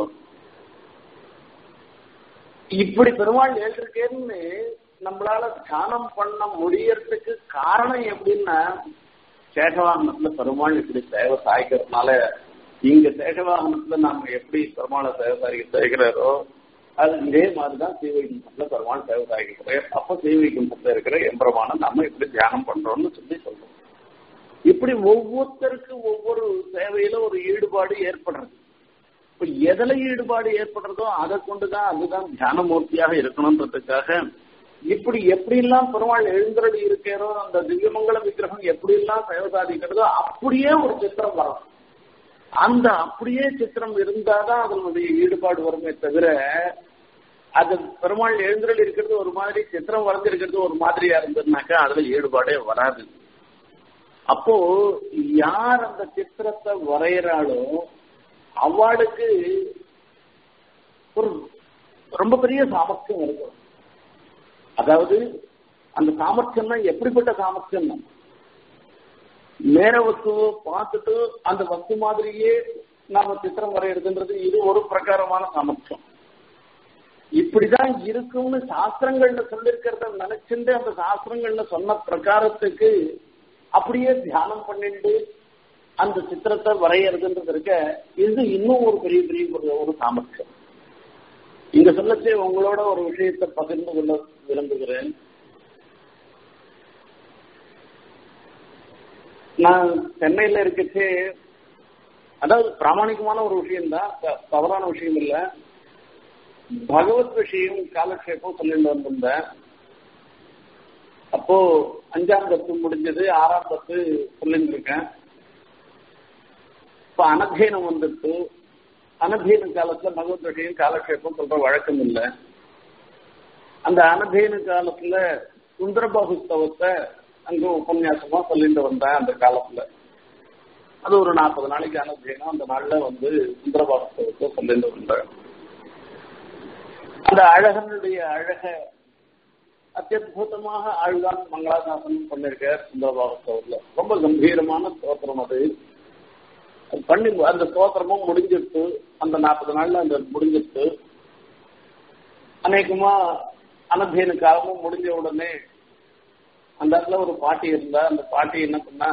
இப்படி பெருமாள் ஏற்றிருக்கேன்னு நம்மளால தியானம் பண்ண முடியறதுக்கு காரணம் எப்படின்னா சேஷவாகனத்துல பெருமாள் இப்படி சேவை சாய்க்கிறதுனால இங்க சேஷவாகனத்துல நாம எப்படி பெருமாளை சேவை சாய்க்க செய்கிறாரோ அது இதே மாதிரிதான் சீவைகுண்டத்துல பெருமாள் சேவை சாய்க்கிறார் அப்ப சீவைகுண்டத்துல இருக்கிற எம்பிரமாணம் நம்ம இப்படி தியானம் பண்றோம்னு சொல்லி சொல்றோம் இப்படி ஒவ்வொருத்தருக்கு ஒவ்வொரு சேவையில ஒரு ஈடுபாடு ஏற்படுறது இப்ப எதுல ஈடுபாடு ஏற்படுறதோ அதை கொண்டுதான் அதுதான் தியானமூர்த்தியாக இருக்கணும்ன்றதுக்காக இப்படி எப்படி எல்லாம் பெருமாள் எழுந்தருளி இருக்கிறோ அந்த திவ்யமங்கல விக்கிரகம் எப்படி எல்லாம் சேவை சாதிக்கிறதோ அப்படியே ஒரு சித்திரம் வரும் அந்த அப்படியே சித்திரம் இருந்தாதான் அதனுடைய ஈடுபாடு வருமே தவிர அது பெருமாள் எழுந்தருள் இருக்கிறது ஒரு மாதிரி சித்திரம் வரைஞ்சிருக்கிறது ஒரு மாதிரியா இருந்ததுனாக்கா அதுல ஈடுபாடே வராது அப்போ யார் அந்த சித்திரத்தை வரைகிறாளோ அவளுக்கு ஒரு ரொம்ப பெரிய சாமர்த்தியம் இருக்கும் அதாவது அந்த சாமர்த்தியம்னா எப்படிப்பட்ட சாமர்த்தியம் நேர வஸ்துவை பார்த்துட்டு அந்த வஸ்து மாதிரியே நாம சித்திரம் வரையிறதுன்றது இது ஒரு பிரகாரமான சாமர்த்தியம் இப்படிதான் இருக்கும்னு சாஸ்திரங்கள்ல சொல்லிருக்கிறத நினைச்சுட்டு அந்த சாஸ்திரங்கள்ல சொன்ன பிரகாரத்துக்கு அப்படியே தியானம் பண்ணிட்டு அந்த சித்திரத்தை வரையறதுன்றது இருக்க இது இன்னும் ஒரு பெரிய பெரிய ஒரு சாமர்த்தியம் இங்க சொல்லச்சே உங்களோட ஒரு விஷயத்தை பகிர்ந்து கொள்ள விரும்புகிறேன் நான் சென்னையில இருக்கச்சே அதாவது பிராமணிகமான ஒரு விஷயம் தான் தவறான விஷயம் இல்ல பகவத் விஷயம் காலக்ஷேபம் சொல்லிட்டு வந்திருந்தேன் அப்போ அஞ்சாம் பத்து முடிஞ்சது ஆறாம் பத்து சொல்லிட்டு இருக்கேன் இப்ப அனதீனம் வந்துட்டு அனதீன காலத்துல பகவத் விஷயம் காலக்ஷேபம் சொல்ற வழக்கம் இல்லை அந்த அனதீன காலத்துல சுந்தரபாகுஸ்தவத்தை அங்க உபன்யாசமா சொல்லிட்டு வந்தேன் அந்த காலத்துல அது ஒரு நாற்பது நாளைக்கு அனதீனம் அந்த நாள்ல வந்து சுந்தரபாகுஸ்தவத்தை சொல்லிட்டு வந்தேன் அந்த அழகனுடைய அழக அத்தியுதமாக ஆழ்வான் மங்களாசாசனம் பண்ணிருக்கார் சுந்தரபாகுஸ்தவத்துல ரொம்ப கம்பீரமான ஸ்தோத்திரம் அது பண்ணி அந்த ஸ்தோத்திரமும் முடிஞ்சிட்டு அந்த நாற்பது நாள்ல அந்த முடிஞ்சிட்டு அநேகமா அனதீன காலமும் முடிஞ்ச உடனே அந்த இடத்துல ஒரு பாட்டி இருந்தா அந்த பாட்டி என்ன பண்ணா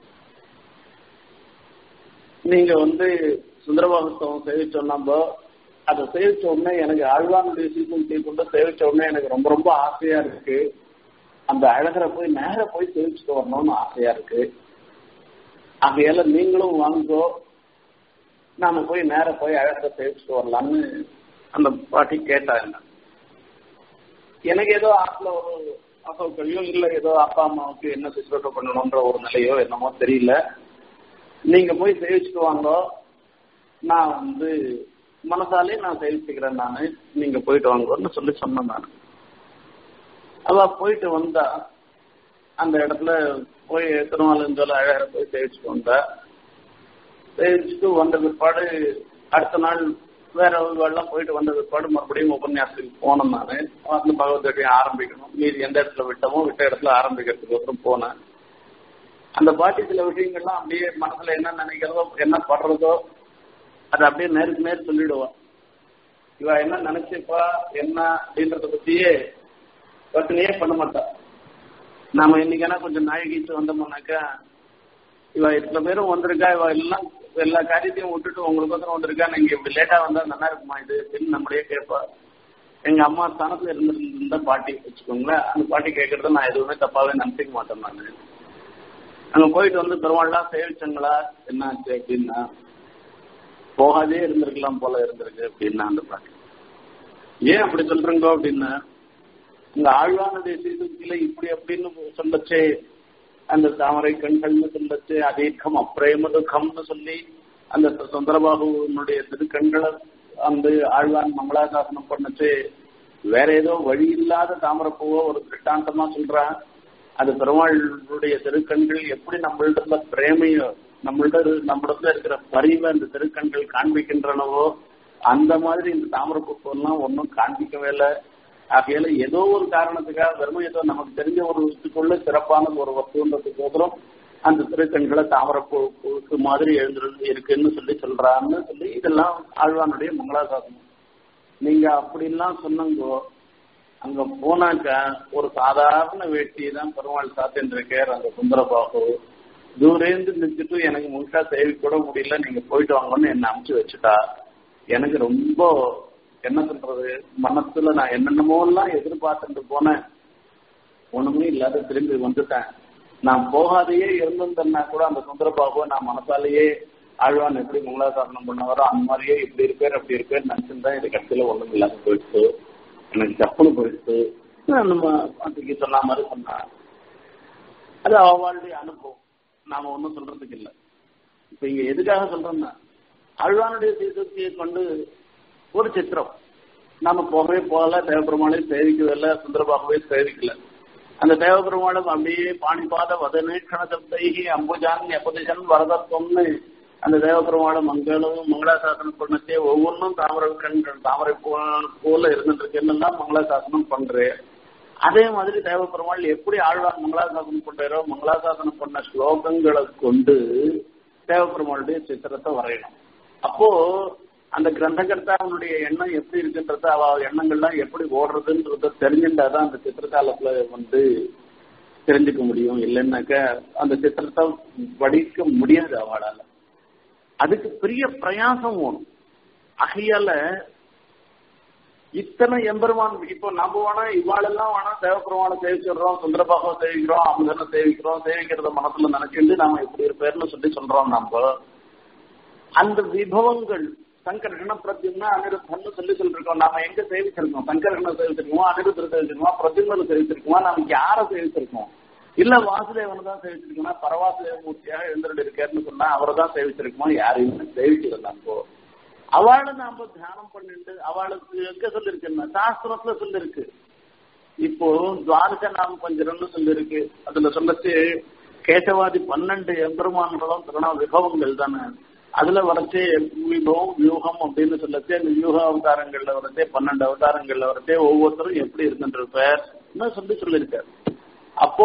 நீங்க வந்து சுந்தரபாகத்தவம் சேவிச்சோம்னா அதை சேவிச்ச உடனே எனக்கு ஆழ்வானுடைய சீக்கிரம் கொண்டு சேவிச்ச உடனே எனக்கு ரொம்ப ரொம்ப ஆசையா இருக்கு அந்த அழகரை போய் நேர போய் சேவிச்சுட்டு வரணும்னு ஆசையா இருக்கு ஆகையால நீங்களும் வாங்கோ நாம போய் நேர போய் அழகரை சேவிச்சுட்டு வரலாம்னு அந்த பாட்டி கேட்டாங்க எனக்கு ஏதோ ஆத்துல ஒரு அசௌகரியோ இல்ல ஏதோ அப்பா அம்மாவுக்கு என்ன சுற்றுலா பண்ணணும்ன்ற ஒரு நிலையோ என்னமோ தெரியல நீங்க போய் சேவிச்சுட்டு வாங்க நான் வந்து மனசாலே நான் சேவிச்சுக்கிறேன் நானு நீங்க போயிட்டு வாங்கன்னு சொல்லி சொன்னேன் நான் அவ போயிட்டு வந்தா அந்த இடத்துல போய் திருமாலஞ்சோல அழகர போய் சேவிச்சுட்டு வந்தா சேவிச்சுட்டு வந்த பிற்பாடு அடுத்த நாள் வேற எல்லாம் போயிட்டு வந்த பிற்பாடு மறுபடியும் உபன்யாசத்துக்கு போனோம் நான் வந்து பகவத்கீதையை ஆரம்பிக்கணும் மீதி எந்த இடத்துல விட்டமோ விட்ட இடத்துல ஆரம்பிக்கிறதுக்கு அப்புறம் போனேன் அந்த பாட்டி சில விஷயங்கள்லாம் அப்படியே மனசுல என்ன நினைக்கிறதோ என்ன படுறதோ அதை அப்படியே நேருக்கு நேர் சொல்லிடுவா இவ என்ன நினைச்சிருப்பா என்ன அப்படின்றத பத்தியே யோசனையே பண்ண மாட்டா நாம இன்னைக்கானா கொஞ்சம் நாயகிச்சு வந்தோம்னாக்கா இவ இத்தனை பேரும் வந்திருக்கா இவ எல்லாம் எல்லா காரியத்தையும் விட்டுட்டு உங்களுக்கு வந்து வந்திருக்கா நீங்க இப்படி லேட்டா வந்தா நல்லா இருக்குமா இது அப்படின்னு நம்மளே கேட்பா எங்க அம்மா ஸ்தானத்துல இருந்திருந்த பாட்டி வச்சுக்கோங்களேன் அந்த பாட்டி கேட்கறத நான் எதுவுமே தப்பாவே நினைச்சிக்க மாட்டேன் நான் அங்க போயிட்டு வந்து பெருமாள்லாம் சேவிச்சங்களா என்னாச்சு அப்படின்னா போகாதே இருந்திருக்கலாம் போல இருந்திருக்கு அப்படின்னா அந்த பாட்டி ஏன் அப்படி சொல்றீங்க அப்படின்னா இந்த ஆழ்வானுடைய சீதுக்கில இப்படி அப்படின்னு சொல்லச்சே அந்த தாமரை கண்கள்னு சொல்லச்சு அதீர்க்கம் அப்பிரேம துக்கம்னு சொல்லி அந்த சுந்தரபாபுனுடைய திருக்கண்களை அந்த ஆழ்வான் மங்களாசாசனம் பண்ணச்சு வேற ஏதோ வழி இல்லாத தாமரப்பூவோ ஒரு திட்டாந்தமா சொல்றான் அது பெருமாளுடைய திருக்கண்கள் எப்படி நம்மள்ட பிரேமையோ நம்மள்ட நம்மளிடத்துல இருக்கிற பரிவை அந்த திருக்கண்கள் காண்பிக்கின்றனவோ அந்த மாதிரி இந்த தாமரப்பூ எல்லாம் ஒன்றும் காண்பிக்கவே இல்லை ஆகையால ஏதோ ஒரு காரணத்துக்காக வெறும் ஏதோ நமக்கு தெரிஞ்ச ஒரு வஸ்துக்குள்ள சிறப்பான ஒரு வஸ்துன்றதுக்கோசரம் அந்த திருக்கண்களை தாமரப்பூக்கு மாதிரி எழுந்து இருக்குன்னு சொல்லி சொல்றான்னு சொல்லி இதெல்லாம் ஆழ்வானுடைய மங்களாசாசனம் நீங்க அப்படிலாம் சொன்னங்கோ அங்க போனாக்கா ஒரு சாதாரண வேட்டியை தான் பெருமாள் சாத்தின்னு இருக்கார் அந்த சுந்தரபாபு தூரேந்து நிறுத்திட்டு எனக்கு முழுசா சேவை கூட முடியல நீங்க போயிட்டு வாங்கன்னு என்ன அமுச்சு வச்சுட்டா எனக்கு ரொம்ப என்ன சொல்றது மனசுல நான் என்னென்னமோ எல்லாம் எதிர்பார்த்துட்டு போனேன் ஒண்ணுமே இல்லாத திரும்பி வந்துட்டேன் நான் போகாதையே இருந்திருந்தேன்னா கூட அந்த சுந்தரபாபுவை நான் மனசாலேயே ஆழ்வான் எப்படி மங்களாசாரணம் பண்ணாரோ அந்த மாதிரியே இப்படி இருப்பேர் அப்படி இருப்பேர் நினைச்சிருந்தா இது கடைசியில ஒண்ணும் இல்லாம போயிடுச்சு எனக்கு தப்புன்னு போயிடுச்சு நம்ம பாட்டிக்கு சொன்ன மாதிரி சொன்னா அது அவளுடைய அனுபவம் நாம ஒன்றும் சொல்றதுக்கு இல்லை இப்ப இங்க எதுக்காக சொல்றோம்னா ஆழ்வானுடைய சீர்திருத்தியை கொண்டு ஒரு சித்திரம் நாம போகவே போகல தேவபெருமானையும் சேவிக்கவே இல்லை சுந்தரபாகவே சேவிக்கல அந்த தேவபெருமானம் அப்படியே பாணிபாத வதநீட்சண சப்தைகி அம்புஜான் எப்பதிசன் வரதத்துவம்னு அந்த தேவபெருமானம் மங்களும் மங்களாசாசனம் பண்ணச்சே ஒவ்வொன்றும் தாமரை கண்கள் தாமரை போல இருந்துட்டு இருக்கேன்னு மங்களாசாசனம் பண்றேன் அதே மாதிரி தேவபெருமாள் எப்படி ஆழ்வார் மங்களாசாசனம் பண்றாரோ மங்களாசாசனம் பண்ண ஸ்லோகங்களை கொண்டு தேவபெருமாளுடைய சித்திரத்தை வரையணும் அப்போ அந்த கிரந்தகர்த்தாவுடைய எண்ணம் எப்படி இருக்குன்றத அவ எண்ணங்கள்லாம் எப்படி ஓடுறதுன்றத தெரிஞ்சுட்டாதான் அந்த சித்திரகாலத்துல வந்து தெரிஞ்சுக்க முடியும் இல்லைன்னாக்க அந்த சித்திரத்தை வடிக்க முடியாது அவளால அதுக்கு பெரிய பிரயாசம் வேணும் ஆகையால இத்தனை எம்பெருமான் இப்போ நம்ம வேணா இவாளெல்லாம் வேணா தேவபெருமான சேவிச்சிடுறோம் சுந்தரபாகம் சேவிக்கிறோம் அமுதனை சேவிக்கிறோம் சேவிக்கிறத மனசுல நினைச்சுட்டு நாம இப்படி இருப்பேர்னு சொல்லி சொல்றோம் நம்ம அந்த விபவங்கள் சங்கர்கண பிரத்யும்னா அனிருத்தம்னு சொல்லி சொல்லிருக்கோம் நாம எங்க சேவிச்சிருக்கோம் சங்கர்கண சேவிச்சிருக்கோம் அனிருத்தர் சேவிச்சிருக்கோம் பிரத்யும்னு சேவிச்சிருக்கோம் நமக்கு யாரை சேவிச்சிருக்கோம் இல்ல வாசுதேவனை தான் சேவிச்சிருக்கோம்னா பரவாசுதேவ மூர்த்தியாக எழுந்துட்டு இருக்காருன்னு சொன்னா அவரை தான் சேவிச்சிருக்கோம் யாரையுமே சேவிச்சிருந்தோம் அப்போ அவளை நாம தியானம் பண்ணிட்டு அவளுக்கு எங்க சொல்லிருக்குன்னா சாஸ்திரத்துல சொல்லிருக்கு இப்போ துவாரக நாம பஞ்சரம்னு சொல்லிருக்கு அதுல சொல்லச்சு கேசவாதி பன்னெண்டு எம்பெருமான்களும் திருணா விபவங்கள் தானே அதுல வரச்சே விபவம் வியூகம் அப்படின்னு சொல்லச்சே அந்த வியூக அவதாரங்கள்ல வரச்சே பன்னெண்டு அவதாரங்கள்ல வரச்சே ஒவ்வொருத்தரும் எப்படி இருந்துருப்பார் சொல்லி சொல்லியிருக்காரு அப்போ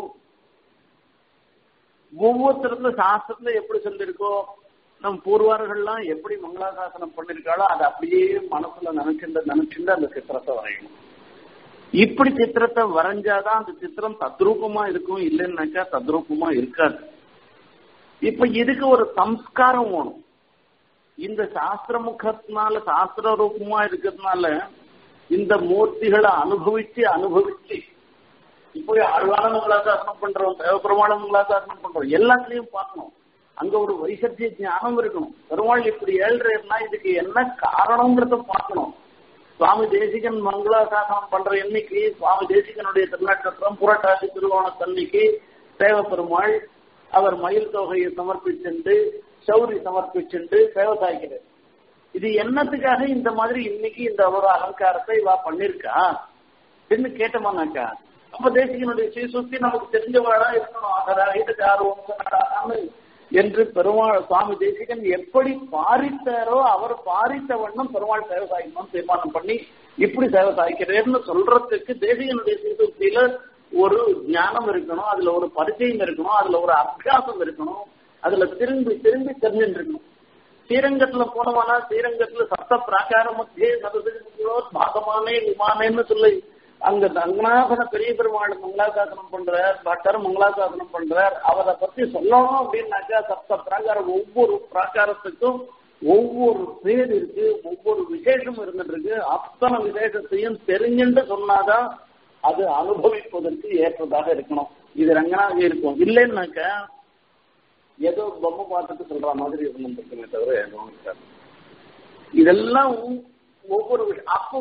ஒவ்வொருத்தருந்த சாஸ்திரத்துல எப்படி சொல்லியிருக்கோ நம் பூர்வார்கள்லாம் எப்படி மங்களாசாசனம் பண்ணிருக்காளோ அதை அப்படியே மனசுல நினைச்சுட்டு நினைச்சுட்டு அந்த சித்திரத்தை வரையணும் இப்படி சித்திரத்தை வரைஞ்சாதான் அந்த சித்திரம் தத்ரூபமா இருக்கும் இல்லைன்னாக்கா தத்ரூபமா இருக்காது இப்ப இதுக்கு ஒரு சம்ஸ்காரம் வேணும் இந்த சாஸ்திர முகத்தினால சாஸ்திர ரூபமா இருக்கிறதுனால இந்த மூர்த்திகளை அனுபவிச்சு அனுபவிச்சு இப்போ ஆழ்வான மங்களாசாசனம் பண்றோம் தேவபெருமான மங்களாசாசனம் பண்றோம் எல்லாத்துலயும் பார்க்கணும் அங்க ஒரு வைசத்திய ஞானம் இருக்கணும் பெருமாள் இப்படி ஏழ்றா இதுக்கு என்ன காரணங்கிறத பார்க்கணும் சுவாமி தேசிகன் மங்களாசாசனம் பண்ற எண்ணிக்கை சுவாமி தேசிகனுடைய திருநட்சத்திரம் புரட்டாசி திருவோணத்தன்னைக்கு தேவ பெருமாள் அவர் மயில் தொகையை சமர்ப்பிச்சுண்டு சௌரி சமர்ப்பிச்சுண்டு சேவை சாய்க்கிறார் இது என்னத்துக்காக இந்த மாதிரி இன்னைக்கு இந்த ஒரு அலங்காரத்தை இவா பண்ணிருக்கா என்று கேட்டோமானாக்கா அப்ப தேசிகனுடைய ஸ்ரீசுத்தி நமக்கு தெரிஞ்சவாடா இருக்கணும் ஆகராக என்று பெருமாள் சுவாமி தேசிகன் எப்படி பாரித்தாரோ அவர் பாரித்த வண்ணம் பெருமாள் சேவை சாய்க்கணும் தீர்மானம் பண்ணி இப்படி சேவை சாய்க்கிறேன்னு சொல்றதுக்கு தேசிகனுடைய ஸ்ரீசுத்தியில ஒரு ஞானம் இருக்கணும் அதுல ஒரு பரிச்சயம் இருக்கணும் அதுல ஒரு அபியாசம் இருக்கணும் அதுல திரும்பி திரும்பி தெரிஞ்சுட்டு இருக்கணும் ஸ்ரீரங்கத்துல போனவானா ஸ்ரீரங்கத்துல சப்த பிராகார மத்தியே சதசோ பாகமானே விமானேன்னு சொல்லி அங்க ரங்கநாதன பெரிய பெருமாள் மங்களாசாசனம் பண்றார் பட்டர் மங்களாசாசனம் பண்றார் அவரை பத்தி சொல்லணும் அப்படின்னாக்கா சப்த பிராகாரம் ஒவ்வொரு பிராகாரத்துக்கும் ஒவ்வொரு பேர் இருக்கு ஒவ்வொரு விசேஷம் இருந்துட்டு இருக்கு அத்தனை விசேஷத்தையும் தெரிஞ்சுட்டு சொன்னாதான் அது அனுபவிப்பதற்கு ஏற்றதாக இருக்கணும் இது ரங்கநாத இருக்கும் இல்லைன்னாக்க ஏதோ பொம்மை பார்த்துட்டு சொல்ற மாதிரி இருந்துருக்குமே தவிர எதுவும் இருக்காது இதெல்லாம் ஒவ்வொரு விஷயம் அப்போ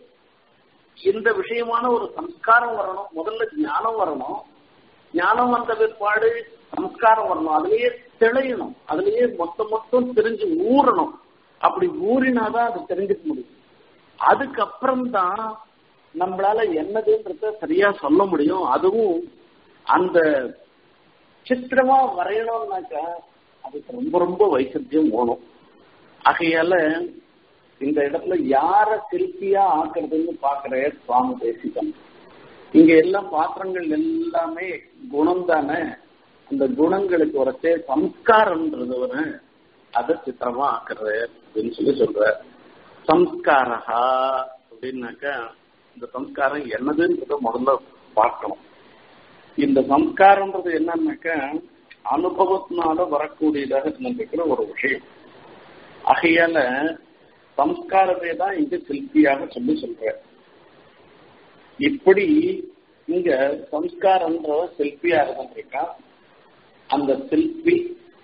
இந்த விஷயமான ஒரு சம்ஸ்காரம் வரணும் முதல்ல ஞானம் வரணும் ஞானம் வந்த பிற்பாடு சம்ஸ்காரம் வரணும் அதுலயே தெளியணும் அதுலயே மொத்தம் மொத்தம் தெரிஞ்சு ஊறணும் அப்படி ஊறினாதான் அது தெரிஞ்சுக்க முடியும் அதுக்கப்புறம் தான் நம்மளால என்னதுன்றத சரியா சொல்ல முடியும் அதுவும் அந்த சித்திரமா வரையணும்னாக்கா அதுக்கு ரொம்ப ரொம்ப வைசத்தியம் ஓணும் ஆகையால இந்த இடத்துல யார சிற்பியா ஆக்குறதுன்னு பாக்குற சுவாமி தேசிகன் இங்க எல்லாம் பாத்திரங்கள் எல்லாமே குணம் தானே அந்த குணங்களுக்கு வரச்சே சம்ஸ்காரம்ன்றது ஒரு அதை சித்திரமா ஆக்குறது அப்படின்னு சொல்லி சொல்ற சம்ஸ்காரஹா அப்படின்னாக்கா இந்த சம்ஸ்காரம் என்னதுன்றத முதல்ல பார்க்கணும் இந்த சம்ஸ்காரம்ன்றது என்னன்னாக்கா அனுபவத்தினால வரக்கூடியதாக இருந்திருக்கிற ஒரு விஷயம் ஆகையால சம்ஸ்காரத்தை தான் இங்க சிற்பியாக சொல்லி சொல்ற இப்படி இங்க சம்ஸ்காரன்ற சிற்பியா இருந்திருக்கா அந்த சிற்பி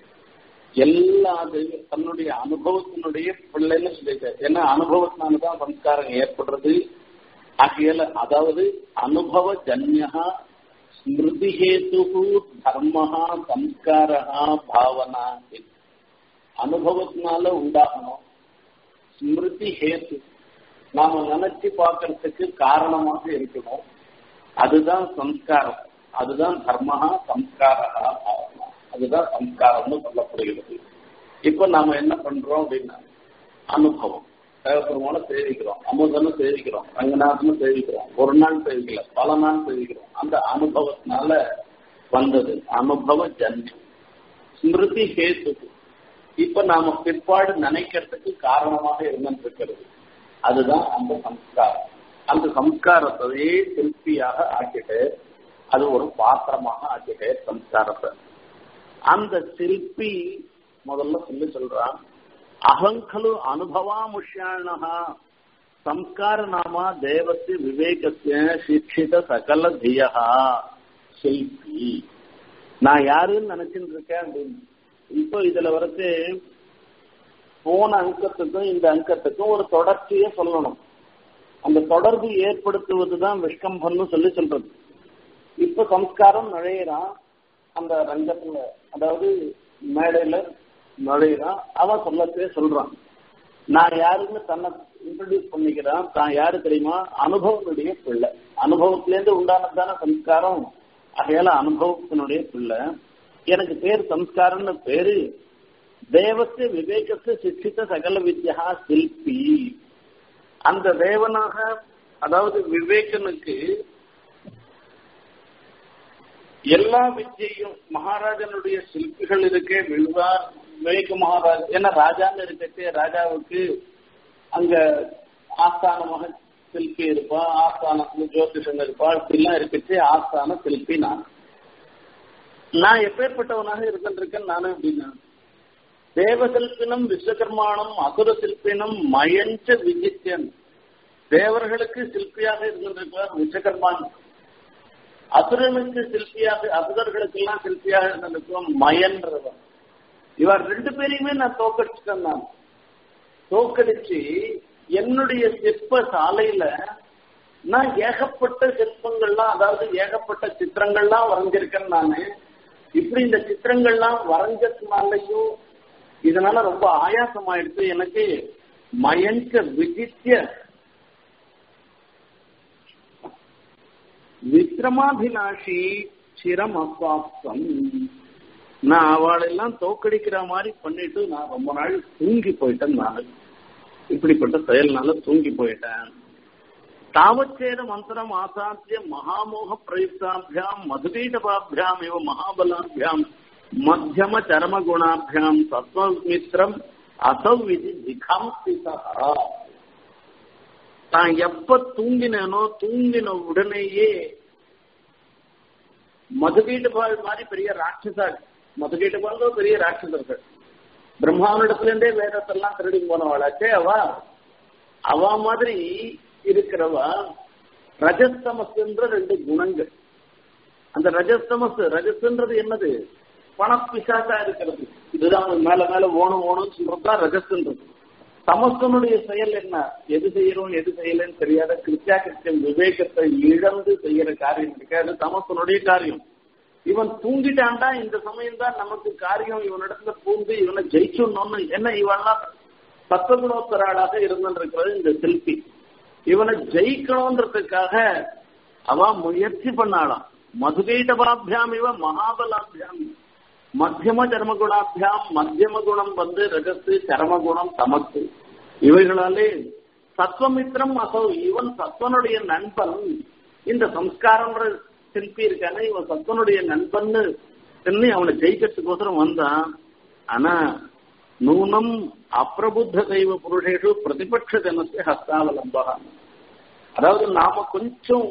எல்லாது தன்னுடைய அனுபவத்தினுடைய பிள்ளைன்னு சொல்லியிருக்காரு ஏன்னா அனுபவத்தினாலதான் சம்ஸ்காரம் ஏற்படுறது ஆகையால அதாவது அனுபவ ஜன்யா ஸ்மிருதிஹேது தர்மஹா சம்ஸ்காரா பாவனா அனுபவத்தினால உண்டாகணும் ஸ்மிருதி ஹேத்து நாம நினைச்சு பார்க்கறதுக்கு காரணமாக இருக்கணும் அதுதான் சம்ஸ்காரம் அதுதான் தர்மஹா சம்ஸ்காரா பாவனா அதுதான் சம்ஸ்காரம்னு சொல்லப்படுகிறது இப்ப நாம என்ன பண்றோம் அப்படின்னா அனுபவம் தேவபெருமான சேவிக்கிறோம் அமுதன்னு சேவிக்கிறோம் ரங்கநாதன்னு சேவிக்கிறோம் ஒரு நாள் சேவிக்கல பல நாள் சேவிக்கிறோம் அந்த அனுபவத்தினால வந்தது அனுபவ ஜன்யம் ஸ்மிருதி ஹேத்து இப்ப நாம பிற்பாடு நினைக்கிறதுக்கு காரணமாக இருந்திருக்கிறது அதுதான் அந்த சம்ஸ்காரம் அந்த சம்ஸ்காரத்தையே சிற்பியாக ஆக்கிட்டு அது ஒரு பாத்திரமாக ஆக்கிட்டு சம்ஸ்காரத்தை அந்த சிற்பி முதல்ல சொல்லி சொல்றான் அகங்கலு அனுபவாமுஷ்யாணா சம்ஸ்கார நாமா தேவசிய விவேகசிய சிக்ஷித சகல தியா சில்பி நான் யாருன்னு நினைச்சுட்டு இருக்கேன் அப்படின்னு இப்போ இதுல வரது போன அங்கத்துக்கும் இந்த அங்கத்துக்கும் ஒரு தொடர்ச்சியை சொல்லணும் அந்த தொடர்பு ஏற்படுத்துவதுதான் விஷ்கம்பன்னு சொல்லி சொல்றது இப்ப சம்ஸ்காரம் நுழையிறான் அந்த ரங்கத்துல அதாவது மேடையில நுழையிறான் அவன் சொல்லத்தே சொல்றான் நான் யாருன்னு தன்னை இன்ட்ரடியூஸ் பண்ணிக்கிறான் தான் யாரு தெரியுமா அனுபவனுடைய பிள்ளை அனுபவத்திலேருந்து உண்டானதான சம்ஸ்காரம் அதையால அனுபவத்தினுடைய பிள்ளை எனக்கு பேர் சம்ஸ்காரம்னு பேரு தேவத்து விவேகத்து சிக்ஷித்த சகல வித்யா சில்பி அந்த தேவனாக அதாவது விவேகனுக்கு எல்லா வித்தியையும் மகாராஜனுடைய சிற்பிகள் இருக்கே விழுவா விவேக மகாராஜ் ஏன்னா ராஜான்னு இருக்கச்சே ராஜாவுக்கு அங்க ஆஸ்தானமாக சிற்பி இருப்பா ஆஸ்தானத்துல ஜோதிஷன் இருப்பா இப்படிலாம் இருக்கச்சே ஆஸ்தான சிற்பி நான் நான் எப்பேற்பட்டவனாக இருந்திருக்கேன் நானும் அப்படின்னா தேவசில்பினம் விஸ்வகர்மானம் அசுர சிற்பினம் மயஞ்ச விஜித்தியன் தேவர்களுக்கு சிற்பியாக இருந்திருக்கிறார் விஸ்வகர்மான் அசுரனுக்கு சிற்பியாக அசுரர்களுக்கு எல்லாம் சிற்பியாக இருந்திருக்கிறோம் மயன்றவன் இவர் ரெண்டு பேரையுமே நான் தோக்கடிச்சிட்டேன் நான் தோக்கடிச்சு என்னுடைய சிற்ப சாலையில நான் ஏகப்பட்ட சிற்பங்கள்லாம் அதாவது ஏகப்பட்ட சித்திரங்கள்லாம் வரைஞ்சிருக்கேன் நானு இப்படி இந்த சித்திரங்கள்லாம் வரைஞ்சதுனாலையும் இதனால ரொம்ப ஆயாசம் ஆயிடுச்சு எனக்கு மயங்க விஜித்திய விக்ரமாபிலாஷி சிரம் அப்பாப்தம் நான் அவளெல்லாம் தோக்கடிக்கிற மாதிரி பண்ணிட்டு நான் ரொம்ப நாள் தூங்கி போயிட்டேன் நான் இப்படிப்பட்ட செயல்னால தூங்கி போயிட்டேன் தாவச்சேத மந்திரம் ஆசாத்திய மகாமோக பிரயுக்தாபியாம் மதுபீடபாபியாம் இவ மகாபலாபியாம் மத்தியம சரம குணாபியாம் சத்வமித்ரம் அசௌ விதி திகாம்சிதா தான் எப்ப தூங்கினேனோ தூங்கின உடனேயே மதுகீட்டுபால் மாதிரி பெரிய ராட்சசாள் மதுகீட்டுபால் பெரிய ராட்சசர்கள் பிரம்மாவனிடத்துல இருந்தே வேதத்தெல்லாம் திருடி போனவாளாச்சே அவ அவ மாதிரி இருக்கிறவ ரஜஸ்தமஸ்ன்ற ரெண்டு குணங்கள் அந்த ரஜஸ்தமஸ் ரஜஸ்ன்றது என்னது பணப்பிசாசா இருக்கிறது இதுதான் மேல மேல ஓணும் ஓணும் சொல்றதுதான் ரஜஸ்ன்றது தமஸ்தனுடைய செயல் என்ன எது செய்யறோம் எது செய்யலன்னு தெரியாத கிருத்தியா கிருத்தியம் விவேகத்தை இழந்து செய்யற காரியம் இருக்காது தமஸ்தனுடைய காரியம் இவன் தூங்கிட்டான்டா இந்த சமயம் தான் நமக்கு காரியம் இவனிடத்துல பூந்து இவனை ஜெயிச்சுடணும்னு என்ன இவன்லாம் சத்தகுணோத்தராளாக இருந்திருக்கிறது இந்த சிற்பி இவனை ஜெயிக்கணும்ன்றதுக்காக அவன் முயற்சி பண்ணாளாம் மதுகைடபாபியாம் இவ மகாபலாபியாம் மத்தியம சர்மகுணாபியாம் மத்தியம குணம் வந்து ரகத்து சரமகுணம் தமக்கு இவைகளாலே சத்வமித்திரம் அசோ இவன் சத்வனுடைய நண்பன் இந்த சம்ஸ்காரம்ன்ற சிற்பி இருக்கானே இவன் சத்வனுடைய நண்பன்னு சொல்லி அவனை ஜெயிக்கிறதுக்கோசரம் வந்தான் ஆனா நூனம் அப்பிரபுத்த தெய்வ புருஷேஷு பிரதிபட்ச ஜனத்தை ஹஸ்தாவலம்பா அதாவது நாம கொஞ்சம்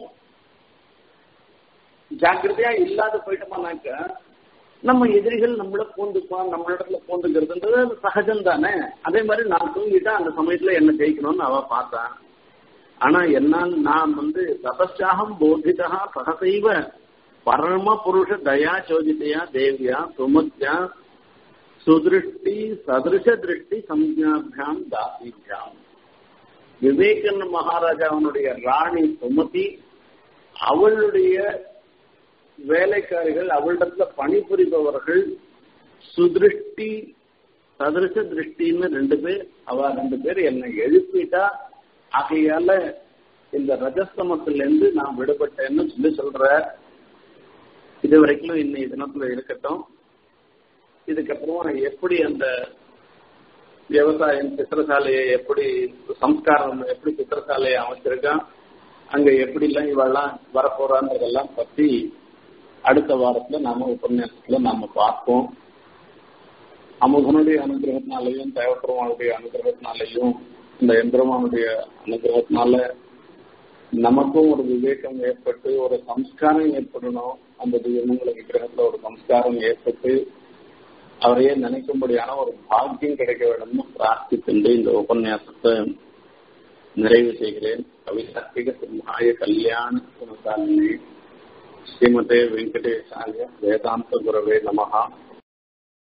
ஜாக்கிரதையா இல்லாத போயிட்டோம்னாக்க நம்ம எதிரிகள் நம்மள பூந்துப்பான் நம்மளிடத்துல பூந்துக்கிறதுன்றது அது சகஜம் தானே அதே மாதிரி நான் தூங்கிட்டா அந்த சமயத்துல என்ன ஜெயிக்கணும்னு அவ பார்த்தான் ஆனா என்ன நான் வந்து தபஸ்யாகம் போதிதா சகசைவ பரம புருஷ தயா சோதிதையா தேவியா சுமத்யா சுதிருஷ்டி சதிருஷ திருஷ்டி சம்ஜாபியாம் தாசிபியாம் விவேகன் மகாராஜாவனுடைய ராணி சுமதி அவளுடைய வேலைக்காரிகள் அவளிடத்துல பணிபுரிபவர்கள் சுதிருஷ்டி சதிருஷ திருஷ்டின்னு ரெண்டு பேர் அவ ரெண்டு பேர் என்னை எழுப்பிட்டா ஆகையால இந்த ரஜஸ்தமத்துல இருந்து நான் விடுபட்டேன்னு சொல்லி சொல்ற இது வரைக்கும் இன்னைய தினத்துல இருக்கட்டும் இதுக்கப்புறம் எப்படி அந்த விவசாயம் சித்திரசாலையை எப்படி சம்ஸ்காரம் எப்படி சித்திரசாலையை அமைச்சிருக்கான் அங்க எப்படி எல்லாம் இவெல்லாம் வரப்போறான்றதெல்லாம் பத்தி அடுத்த வாரத்துல நாம உபன்யாசத்துல நாம பார்ப்போம் அமுகனுடைய அனுகிரகத்தினாலையும் தேவப்பெருமானுடைய அனுகிரகத்தினாலையும் இந்த எம்பெருமானுடைய அனுகிரகத்தினால நமக்கும் ஒரு விவேகம் ஏற்பட்டு ஒரு சம்ஸ்காரம் ஏற்படணும் அந்த திவ்யமங்கல விக்கிரகத்துல ஒரு சம்ஸ்காரம் ஏற்பட்டு அவரையே நினைக்கும்படியான ஒரு பாக்கியம் கிடைக்க வேண்டும்னு பிரார்த்தித்து இந்த உபன்யாசத்தை நிறைவு செய்கிறேன் கவிசாத்திக சிம்ஹாய கல்யாண குணசாலினி ஸ்ரீமதே வெங்கடேசாய வேதாந்த குரவே நமகா